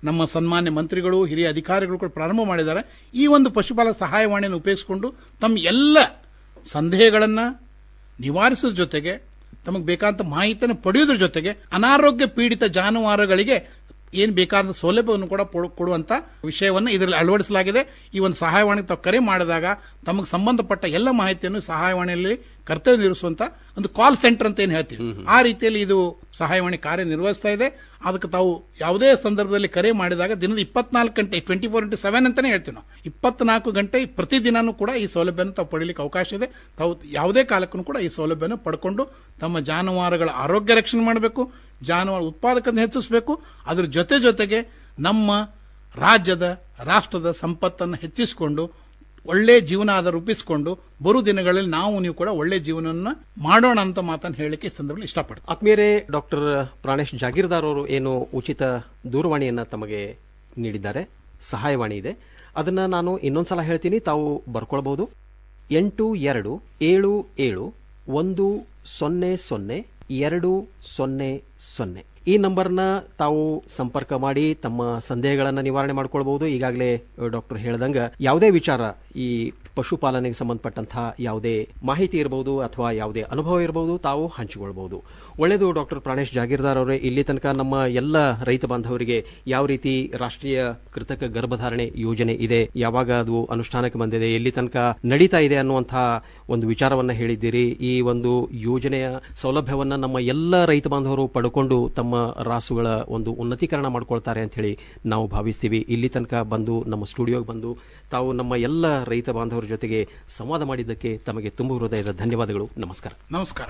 ನಮ್ಮ ಸನ್ಮಾನ್ಯ ಮಂತ್ರಿಗಳು ಹಿರಿಯ ಅಧಿಕಾರಿಗಳು ಕೂಡ ಪ್ರಾರಂಭ ಮಾಡಿದ್ದಾರೆ ಈ ಒಂದು ಪಶುಪಾಲಕ ಸಹಾಯವಾಣಿಯನ್ನು ಉಪಯೋಗಿಸಿಕೊಂಡು ತಮ್ಮ ಎಲ್ಲ ಸಂದೇಹಗಳನ್ನು ನಿವಾರಿಸೋದ್ರ ಜೊತೆಗೆ ತಮಗೆ ಬೇಕಾದಂಥ ಮಾಹಿತಿಯನ್ನು ಪಡೆಯೋದ್ರ ಜೊತೆಗೆ ಅನಾರೋಗ್ಯ ಪೀಡಿತ ಜಾನುವಾರುಗಳಿಗೆ ಏನು ಬೇಕಾದ ಸೌಲಭ್ಯವನ್ನು ಕೂಡ ಪೊ- ಕೊಡುವಂತ ವಿಷಯವನ್ನು ಇದರಲ್ಲಿ ಅಳವಡಿಸಲಾಗಿದೆ ಈ ಒಂದು ಸಹಾಯವಾಣಿಗೆ ತಾವು ಕರೆ ಮಾಡಿದಾಗ ತಮಗೆ ಸಂಬಂಧಪಟ್ಟ ಎಲ್ಲ ಮಾಹಿತಿಯನ್ನು ಸಹಾಯವಾಣಿಯಲ್ಲಿ ಕರ್ತವ್ಯ ನಿರ್ವಹಿಸುವಂತ ಒಂದು ಕಾಲ್ ಸೆಂಟರ್ ಅಂತ ಏನು ಹೇಳ್ತೀವಿ ಆ ರೀತಿಯಲ್ಲಿ ಇದು ಸಹಾಯವಾಣಿ ಕಾರ್ಯನಿರ್ವಹಿಸ್ತಾ ಇದೆ ಅದಕ್ಕೆ ತಾವು ಯಾವುದೇ ಸಂದರ್ಭದಲ್ಲಿ ಕರೆ ಮಾಡಿದಾಗ ದಿನದ ಇಪ್ಪತ್ನಾಲ್ಕು ಗಂಟೆ ಟ್ವೆಂಟಿ ಫೋರ್ ಇಂಟು ಸೆವೆನ್ ಅಂತಾನೆ ಹೇಳ್ತೀವಿ ನಾವು ಇಪ್ಪತ್ನಾಲ್ಕು ಗಂಟೆ ಪ್ರತಿದಿನನೂ ಕೂಡ ಈ ಸೌಲಭ್ಯನ ತಾವು ಪಡೀಲಿಕ್ಕೆ ಅವಕಾಶ ಇದೆ ತಾವು ಯಾವುದೇ ಕಾಲಕ್ಕೂ ಕೂಡ ಈ ಸೌಲಭ್ಯನ ಪಡ್ಕೊಂಡು ತಮ್ಮ ಜಾನುವಾರುಗಳ ಆರೋಗ್ಯ ರಕ್ಷಣೆ ಮಾಡಬೇಕು ಜಾನುವಾರು ಉತ್ಪಾದಕತೆ ಹೆಚ್ಚಿಸಬೇಕು ಅದ್ರ ಜೊತೆ ಜೊತೆಗೆ ನಮ್ಮ ರಾಜ್ಯದ ರಾಷ್ಟ್ರದ ಸಂಪತ್ತನ್ನು ಹೆಚ್ಚಿಸಿಕೊಂಡು ಒಳ್ಳೆ ಜೀವನ ಆದ ರೂಪಿಸಿಕೊಂಡು ಬರು ದಿನಗಳಲ್ಲಿ ನಾವು ನೀವು ಕೂಡ ಒಳ್ಳೆ ಜೀವನವನ್ನು ಮಾಡೋಣ ಅಂತ ಮಾತನ್ನು ಹೇಳಲಿಕ್ಕೆ ಈ ಸಂದರ್ಭದಲ್ಲಿ ಇಷ್ಟಪಡ್ತೀನಿ ಆತ್ಮೀಯರೇ ಡಾಕ್ಟರ್ ಪ್ರಾಣೇಶ್ ಜಾಗೀರ್ದಾರ್ ಅವರು ಏನು ಉಚಿತ ದೂರವಾಣಿಯನ್ನ ತಮಗೆ ನೀಡಿದ್ದಾರೆ ಸಹಾಯವಾಣಿ ಇದೆ ಅದನ್ನ ನಾನು ಇನ್ನೊಂದ್ಸಲ ಹೇಳ್ತೀನಿ ತಾವು ಬರ್ಕೊಳ್ಬಹುದು ಎಂಟು ಎರಡು ಏಳು ಏಳು ಒಂದು ಸೊನ್ನೆ ಸೊನ್ನೆ ಎರಡು ಸೊನ್ನೆ ಸೊನ್ನೆ ಈ ನಂಬರ್ನ ತಾವು ಸಂಪರ್ಕ ಮಾಡಿ ತಮ್ಮ ಸಂದೇಹಗಳನ್ನು ನಿವಾರಣೆ ಮಾಡ್ಕೊಳ್ಬಹುದು ಈಗಾಗಲೇ ಡಾಕ್ಟರ್ ಹೇಳ್ದಂಗ ಯಾವುದೇ ವಿಚಾರ ಈ ಪಶುಪಾಲನೆಗೆ ಸಂಬಂಧಪಟ್ಟಂತಹ ಯಾವುದೇ ಮಾಹಿತಿ ಇರಬಹುದು ಅಥವಾ ಯಾವುದೇ ಅನುಭವ ಇರಬಹುದು ತಾವು ಹಂಚಿಕೊಳ್ಬಹುದು ಒಳ್ಳೆಯದು ಡಾಕ್ಟರ್ ಪ್ರಾಣೇಶ್ ಜಾಗೀರ್ದಾರ್ ಅವರೇ ಇಲ್ಲಿ ತನಕ ನಮ್ಮ ಎಲ್ಲ ರೈತ ಬಾಂಧವರಿಗೆ ಯಾವ ರೀತಿ ರಾಷ್ಟ್ರೀಯ ಕೃತಕ ಗರ್ಭಧಾರಣೆ ಯೋಜನೆ ಇದೆ ಯಾವಾಗ ಅದು ಅನುಷ್ಠಾನಕ್ಕೆ ಬಂದಿದೆ ಎಲ್ಲಿ ತನಕ ನಡೀತಾ ಇದೆ ಅನ್ನುವಂತಹ ಒಂದು ವಿಚಾರವನ್ನ ಹೇಳಿದ್ದೀರಿ ಈ ಒಂದು ಯೋಜನೆಯ ಸೌಲಭ್ಯವನ್ನ ನಮ್ಮ ಎಲ್ಲ ರೈತ ಬಾಂಧವರು ಪಡ್ಕೊಂಡು ತಮ್ಮ ರಾಸುಗಳ ಒಂದು ಉನ್ನತೀಕರಣ ಮಾಡ್ಕೊಳ್ತಾರೆ ಅಂತ ಹೇಳಿ ನಾವು ಭಾವಿಸ್ತೀವಿ ಇಲ್ಲಿ ತನಕ ಬಂದು ನಮ್ಮ ಸ್ಟುಡಿಯೋಗೆ ಬಂದು ತಾವು ನಮ್ಮ ಎಲ್ಲ ರೈತ ಬಾಂಧವರ ಜೊತೆಗೆ ಸಂವಾದ ಮಾಡಿದ್ದಕ್ಕೆ ತಮಗೆ ತುಂಬ ಹೃದಯದ ಧನ್ಯವಾದಗಳು ನಮಸ್ಕಾರ ನಮಸ್ಕಾರ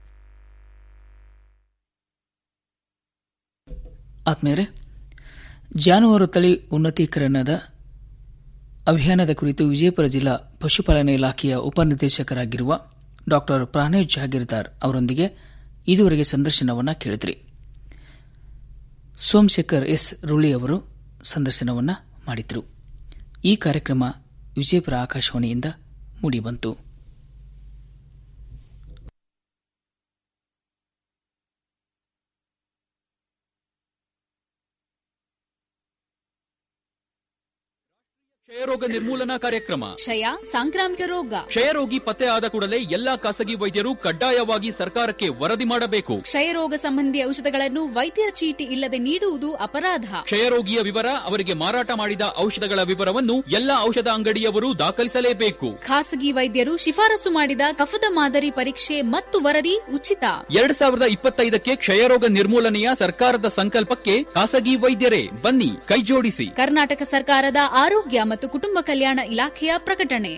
ಆತ್ಮೇರೆ ಜಾನುವಾರು ತಳಿ ಉನ್ನತೀಕರಣದ ಅಭಿಯಾನದ ಕುರಿತು ವಿಜಯಪುರ ಜಿಲ್ಲಾ ಪಶುಪಾಲನೆ ಇಲಾಖೆಯ ಉಪನಿರ್ದೇಶಕರಾಗಿರುವ ಡಾ ಪ್ರಾಣೇಶ್ ಜಾಗೀರ್ದಾರ್ ಅವರೊಂದಿಗೆ ಇದುವರೆಗೆ ಸಂದರ್ಶನವನ್ನ ಕೇಳಿದ್ರಿ ಸೋಮಶೇಖರ್ ಎಸ್ ರುಳಿ ಅವರು ಸಂದರ್ಶನವನ್ನ ಮಾಡಿದ್ರು ಈ ಕಾರ್ಯಕ್ರಮ ವಿಜಯಪುರ ಆಕಾಶವಾಣಿಯಿಂದ ಮೂಡಿಬಂತು ಕ್ಷಯರೋಗ ನಿರ್ಮೂಲನಾ ಕಾರ್ಯಕ್ರಮ ಕ್ಷಯ ಸಾಂಕ್ರಾಮಿಕ ರೋಗ ಕ್ಷಯರೋಗಿ ಪತ್ತೆ ಆದ ಕೂಡಲೇ ಎಲ್ಲಾ ಖಾಸಗಿ ವೈದ್ಯರು ಕಡ್ಡಾಯವಾಗಿ ಸರ್ಕಾರಕ್ಕೆ ವರದಿ ಮಾಡಬೇಕು ಕ್ಷಯರೋಗ ಸಂಬಂಧಿ ಔಷಧಗಳನ್ನು ವೈದ್ಯರ ಚೀಟಿ ಇಲ್ಲದೆ ನೀಡುವುದು ಅಪರಾಧ ಕ್ಷಯರೋಗಿಯ ವಿವರ ಅವರಿಗೆ ಮಾರಾಟ ಮಾಡಿದ ಔಷಧಗಳ ವಿವರವನ್ನು ಎಲ್ಲಾ ಔಷಧ ಅಂಗಡಿಯವರು ದಾಖಲಿಸಲೇಬೇಕು ಖಾಸಗಿ ವೈದ್ಯರು ಶಿಫಾರಸು ಮಾಡಿದ ಕಫದ ಮಾದರಿ ಪರೀಕ್ಷೆ ಮತ್ತು ವರದಿ ಉಚಿತ ಎರಡ್ ಸಾವಿರದ ಇಪ್ಪತ್ತೈದಕ್ಕೆ ಕ್ಷಯರೋಗ ನಿರ್ಮೂಲನೆಯ ಸರ್ಕಾರದ ಸಂಕಲ್ಪಕ್ಕೆ ಖಾಸಗಿ ವೈದ್ಯರೇ ಬನ್ನಿ ಕೈಜೋಡಿಸಿ ಕರ್ನಾಟಕ ಸರ್ಕಾರದ ಆರೋಗ್ಯ ಮತ್ತು ಕುಟುಂಬ ಕಲ್ಯಾಣ ಇಲಾಖೆಯ ಪ್ರಕಟಣೆ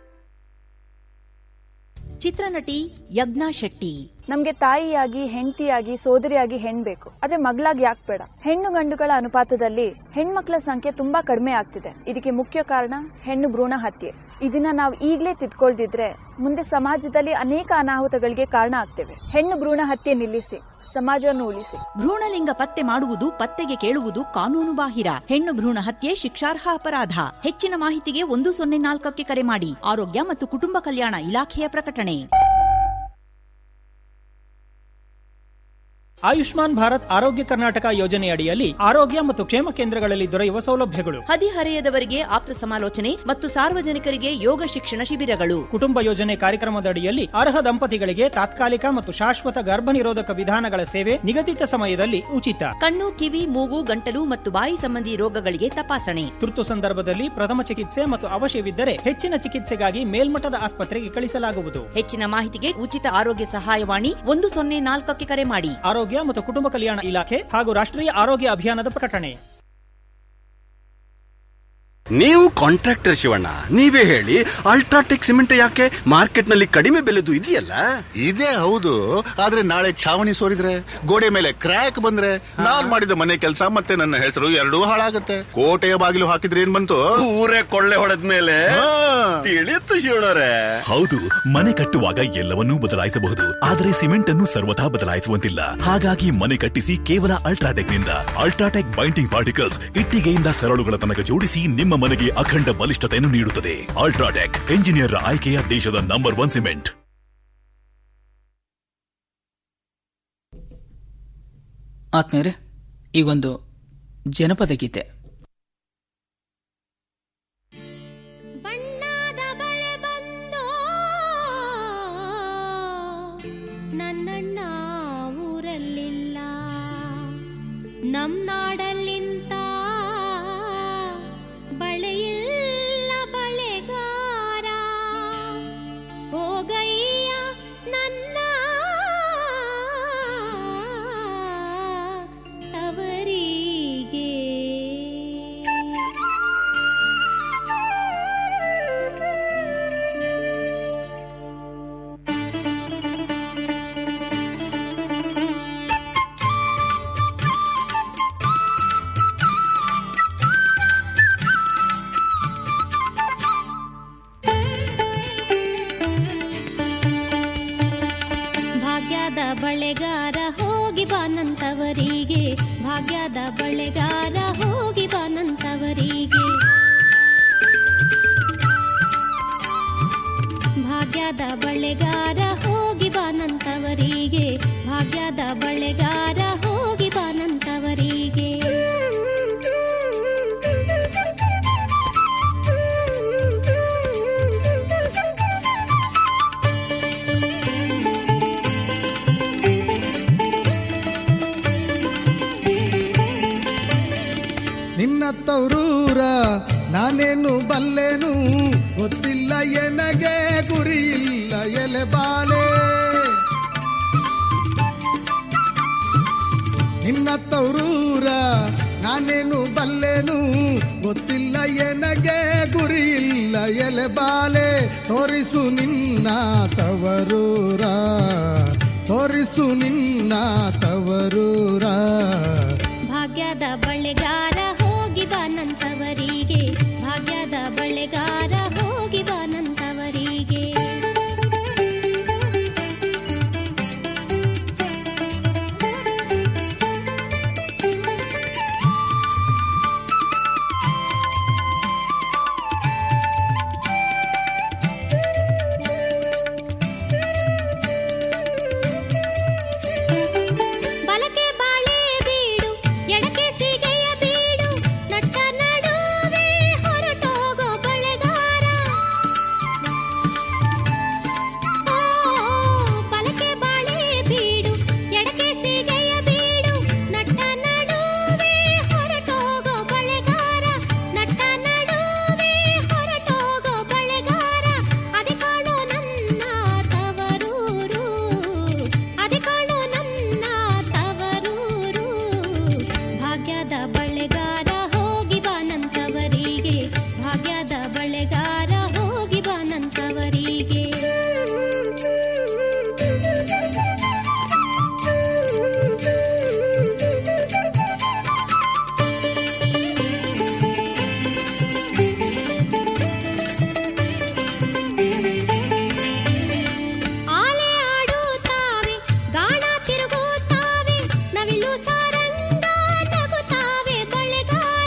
ಚಿತ್ರನಟಿ ಯಜ್ಞಾ ಶೆಟ್ಟಿ ನಮ್ಗೆ ತಾಯಿಯಾಗಿ ಹೆಂಡತಿಯಾಗಿ ಸೋದರಿಯಾಗಿ ಹೆಣ್ ಬೇಕು ಆದ್ರೆ ಮಗಳಾಗಿ ಯಾಕೆ ಬೇಡ ಹೆಣ್ಣು ಗಂಡುಗಳ ಅನುಪಾತದಲ್ಲಿ ಹೆಣ್ಮಕ್ಳ ಸಂಖ್ಯೆ ತುಂಬಾ ಕಡಿಮೆ ಆಗ್ತಿದೆ ಇದಕ್ಕೆ ಮುಖ್ಯ ಕಾರಣ ಹೆಣ್ಣು ಭ್ರೂಣ ಹತ್ಯೆ ಇದನ್ನ ನಾವು ಈಗ್ಲೇ ತಿದ್ಕೊಳ್ದಿದ್ರೆ ಮುಂದೆ ಸಮಾಜದಲ್ಲಿ ಅನೇಕ ಅನಾಹುತಗಳಿಗೆ ಕಾರಣ ಆಗ್ತೇವೆ ಹೆಣ್ಣು ಭ್ರೂಣ ಹತ್ಯೆ ನಿಲ್ಲಿಸಿ ಸಮಾಜವನ್ನು ಉಳಿಸಿ ಭ್ರೂಣಲಿಂಗ ಪತ್ತೆ ಮಾಡುವುದು ಪತ್ತೆಗೆ ಕೇಳುವುದು ಕಾನೂನು ಬಾಹಿರ ಹೆಣ್ಣು ಭ್ರೂಣ ಹತ್ಯೆ ಶಿಕ್ಷಾರ್ಹ ಅಪರಾಧ ಹೆಚ್ಚಿನ ಮಾಹಿತಿಗೆ ಒಂದು ಸೊನ್ನೆ ನಾಲ್ಕಕ್ಕೆ ಕರೆ ಮಾಡಿ ಆರೋಗ್ಯ ಮತ್ತು ಕುಟುಂಬ ಕಲ್ಯಾಣ ಇಲಾಖೆಯ ಪ್ರಕಟಣೆ ಆಯುಷ್ಮಾನ್ ಭಾರತ್ ಆರೋಗ್ಯ ಕರ್ನಾಟಕ ಯೋಜನೆಯಡಿಯಲ್ಲಿ ಆರೋಗ್ಯ ಮತ್ತು ಕ್ಷೇಮ ಕೇಂದ್ರಗಳಲ್ಲಿ ದೊರೆಯುವ ಸೌಲಭ್ಯಗಳು ಹದಿಹರೆಯದವರಿಗೆ ಆಪ್ತ ಸಮಾಲೋಚನೆ ಮತ್ತು ಸಾರ್ವಜನಿಕರಿಗೆ ಯೋಗ ಶಿಕ್ಷಣ ಶಿಬಿರಗಳು ಕುಟುಂಬ ಯೋಜನೆ ಕಾರ್ಯಕ್ರಮದಡಿಯಲ್ಲಿ ಅರ್ಹ ದಂಪತಿಗಳಿಗೆ ತಾತ್ಕಾಲಿಕ ಮತ್ತು ಶಾಶ್ವತ ಗರ್ಭ ನಿರೋಧಕ ವಿಧಾನಗಳ ಸೇವೆ ನಿಗದಿತ ಸಮಯದಲ್ಲಿ ಉಚಿತ ಕಣ್ಣು ಕಿವಿ ಮೂಗು ಗಂಟಲು ಮತ್ತು ಬಾಯಿ ಸಂಬಂಧಿ ರೋಗಗಳಿಗೆ ತಪಾಸಣೆ ತುರ್ತು ಸಂದರ್ಭದಲ್ಲಿ ಪ್ರಥಮ ಚಿಕಿತ್ಸೆ ಮತ್ತು ಅವಶ್ಯವಿದ್ದರೆ ಹೆಚ್ಚಿನ ಚಿಕಿತ್ಸೆಗಾಗಿ ಮೇಲ್ಮಟ್ಟದ ಆಸ್ಪತ್ರೆಗೆ ಕಳಿಸಲಾಗುವುದು ಹೆಚ್ಚಿನ ಮಾಹಿತಿಗೆ ಉಚಿತ ಆರೋಗ್ಯ ಸಹಾಯವಾಣಿ ಒಂದು ಸೊನ್ನೆ ನಾಲ್ಕಕ್ಕೆ ಕರೆ ಮಾಡಿ ಆರೋಗ್ಯ ಮತ್ತು ಕುಟುಂಬ ಕಲ್ಯಾಣ ಇಲಾಖೆ ಹಾಗೂ ರಾಷ್ಟ್ರೀಯ ಆರೋಗ್ಯ ಅಭಿಯಾನದ ಪ್ರಕಟಣೆ ನೀವು ಕಾಂಟ್ರಾಕ್ಟರ್ ಶಿವಣ್ಣ ನೀವೇ ಹೇಳಿ ಅಲ್ಟ್ರಾಟೆಕ್ ಸಿಮೆಂಟ್ ಯಾಕೆ ಮಾರ್ಕೆಟ್ ನಲ್ಲಿ ಕಡಿಮೆ ಬೆಲೆದು ಇದೆಯಲ್ಲ ಇದೇ ಹೌದು ಆದ್ರೆ ನಾಳೆ ಛಾವಣಿ ಸೋರಿದ್ರೆ ಗೋಡೆ ಮೇಲೆ ಕ್ರ್ಯಾಕ್ ಬಂದ್ರೆ ನಾನ್ ಮಾಡಿದ ಮನೆ ಕೆಲಸ ಮತ್ತೆ ನನ್ನ ಹೆಸರು ಎರಡೂ ಹಾಳಾಗತ್ತೆ ಕೋಟೆಯ ಬಾಗಿಲು ಹಾಕಿದ್ರೆ ಏನ್ ಬಂತು ಊರೇ ಕೊಳ್ಳೆ ಹೊಡೆದ ಮೇಲೆ ತಿಳಿಯುತ್ತು ಶಿವಣ್ಣರೇ ಹೌದು ಮನೆ ಕಟ್ಟುವಾಗ ಎಲ್ಲವನ್ನೂ ಬದಲಾಯಿಸಬಹುದು ಆದರೆ ಸಿಮೆಂಟ್ ಅನ್ನು ಸರ್ವಥಾ ಬದಲಾಯಿಸುವಂತಿಲ್ಲ ಹಾಗಾಗಿ ಮನೆ ಕಟ್ಟಿಸಿ ಕೇವಲ ಅಲ್ಟ್ರಾಟೆಕ್ ನಿಂದ ಅಲ್ಟ್ರಾಟೆಕ್ ಬೈಂಡಿಂಗ್ ಪಾರ್ಟಿಕಲ್ಸ್ ಇಟ್ಟಿಗೆಯಿಂದ ಸರಳುಗಳ ತನಕ ಜೋಡಿಸಿ ನಿಮ್ಮ ಮನೆಗೆ ಅಖಂಡ ಬಲಿಷ್ಠತೆಯನ್ನು ನೀಡುತ್ತದೆ ಅಲ್ಟ್ರಾಟೆಕ್ ಎಂಜಿನಿಯರ್ ಆಯ್ಕೆಯ ದೇಶದ ನಂಬರ್ ಒನ್ ಸಿಮೆಂಟ್ ಆತ್ಮೀಯರೇ ಈಗೊಂದು ಜನಪದ ಗೀತೆ ನನ್ನಣ್ಣ ಊರಲ್ಲಿಲ್ಲ ನಮ್ ನಾಡಲ್ಲಿಂತ ಬಳೆಯಿಲ್ಲ ಬಳೆಗಾರ ಹೋಗಯ್ಯ ನನ್ನ ತವರಿಗೆ ಭಾಗ್ಯದ ಬಳೆಗಾರ ಹೋಗಿ ಬಾನಂತವರಿಗೆ ಭಾಗ್ಯದ ಬಳೆಗಾರ ಹೋಗಿ ಬಾನಂತವರಿಗೆ ಭಾಗ್ಯದ ಬಳೆಗಾರ ಹೋಗಿ ಬಾನಂತವರಿಗೆ ಭಾಗ್ಯದ ಬಳೆಗಾರ ಹೋಗಿ ಬಾನಂತವರಿಗೆ ನಿನ್ನ ತವರೂರ ನಾನೇನು ಬಲ್ಲೆನು ಗೊತ್ತಿಲ್ಲ ಎನಗೆ ಗುರಿ ಇಲ್ಲ ಎಲೆ ಬಾಲೆ ನಿನ್ನ ತವರೂರ ನಾನೇನು ಬಲ್ಲೆನು ಗೊತ್ತಿಲ್ಲ ಎನಗೆ ಗುರಿ ಇಲ್ಲ ಎಲೆ ಬಾಲೆ ತೋರಿಸು ನಿನ್ನ ತವರೂರ ತೋರಿಸು ನಿನ್ನ ತವರೂರ ಭಾಗ್ಯದ ಬಳೆಗಾರ ಹೋಗಿ ಬಾನಂತವರಿಗೆ ಭಾಗ್ಯದ ಬಳೆಗಾರ ಹೋಗಿ ಬಾನಂತವರಿಗೆ ಬಲಕೆ ಬಾಳೆ ಬೀಡು ಎಡಕೆ ಸಿಗೆಯ ಬೀಡು ನಟ್ಟ ನಡುವೆ ಹೊರಟೋಗೋ ಬಳೆಗಾರ ಓ, ಬಲಕೆ ಬಾಳೆ ಬೀಡು ಎಡಕೆ ಸಿಗೆಯ ಬೀಡು ನಟ್ಟ ನಡುವೆ ಹೊರಟೋಗೋ ಬಳೆಗಾರ ನಟ್ಟ ನಡುವೆ ಹೊರಟೋಗೋ ಬಳೆಗಾರ ಅದೆ ಕಾಣೋ ನನ್ನ ತವರೂರು ಅದೆ ಕಾಣೋ ನನ್ನ ತವರೂರು ಭಾಗ್ಯದ ಬಳೆಗಾರ ಹೋಗಿ ಬಾನಂತವರಿಗೆ ಭಾಗ್ಯದ ಬಳೆಗಾರ ಹೋಗಿ ಬಾನಂತವರಿಗೆ ಆಲೆ ಆಡುತ್ತಾವೆ ಗಾಣ ತಿರುಗುತ್ತಾವೆ ನವಿಲು ಸಾರಂಗ ನಗುತ್ತಾವೆ ಬಳೆಗಾರ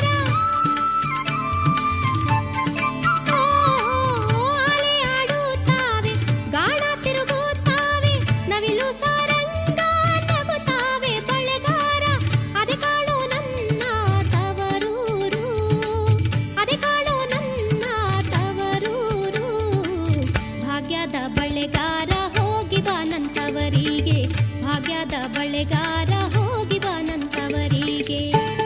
ಓ, ಆಲೆ ಆಡುತ್ತಾವೆ ಗಾಣ ತಿರುಗುತ್ತಾವೆ ನವಿಲು ಸಾರಂಗ ನಗುತ್ತಾವೆ ಬಳೆಗಾರ ಅದೆ ಕಾಣೋ ನನ್ನ ತವರೂರು ಅದೆ ಕಾಣೋ ನನ್ನ ತವರೂರು ಭಾಗ್ಯದ ಬಳೆಗಾರ ಹೋಗಿ ಬಾನಂತವರಿಗೆ ಭಾಗ್ಯದ ಬಳೆಗಾರ ಹೋಗಿ ಬಾನಂತವರಿಗೆ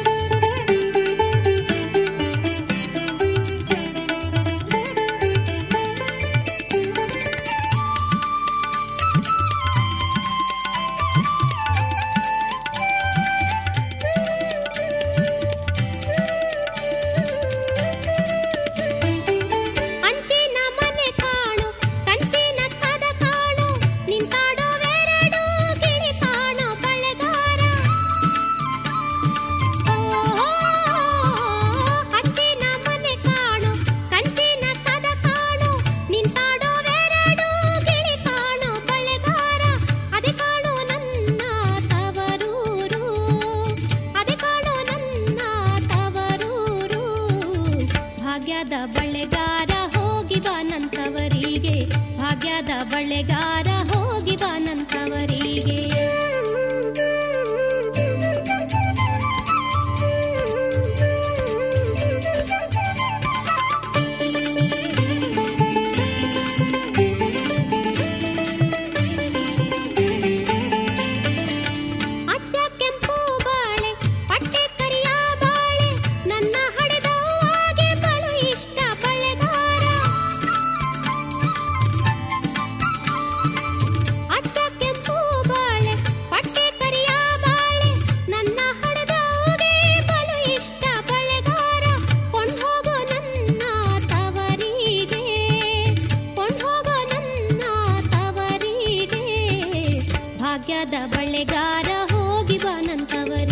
ಅಂಚಿನ ಮನೆ ಕಾಣು ಕಂಚಿನ ಕದ ಕಾಣು ನಿಂತಾಡೋವೆರಡು ಗಿಳಿ ಕಾಣೋ ಬಳೆಗಾರ ಓ, ಅಂಚಿನ ಮನೆ ಕಾಣು ಕಂಚಿನ ಕದ ಕಾಣು ನಿಂತಾಡೋವೆರಡು ಗಿಳಿ ಕಾಣೋ ಬಳೆಗಾರ ಅದೆ ಕಾಣು ನನ್ನ ತವರೂರು ಅದೆ ಕಾಣು ನನ್ನ ತವರೂರು ಭಾಗ್ಯದ ಬಳೆಗಾರ ಹೋಗಿ ಬಾನಂತವರಿಗೆ ಭಾಗ್ಯದ ಬಳೆಗಾರ ಹೋಗಿ ಬಾನಂತವರಿಗೆ ಮರದ ಬಳೆಗಾರ ಹೋಗಿ ಬಾನಂತವರಿ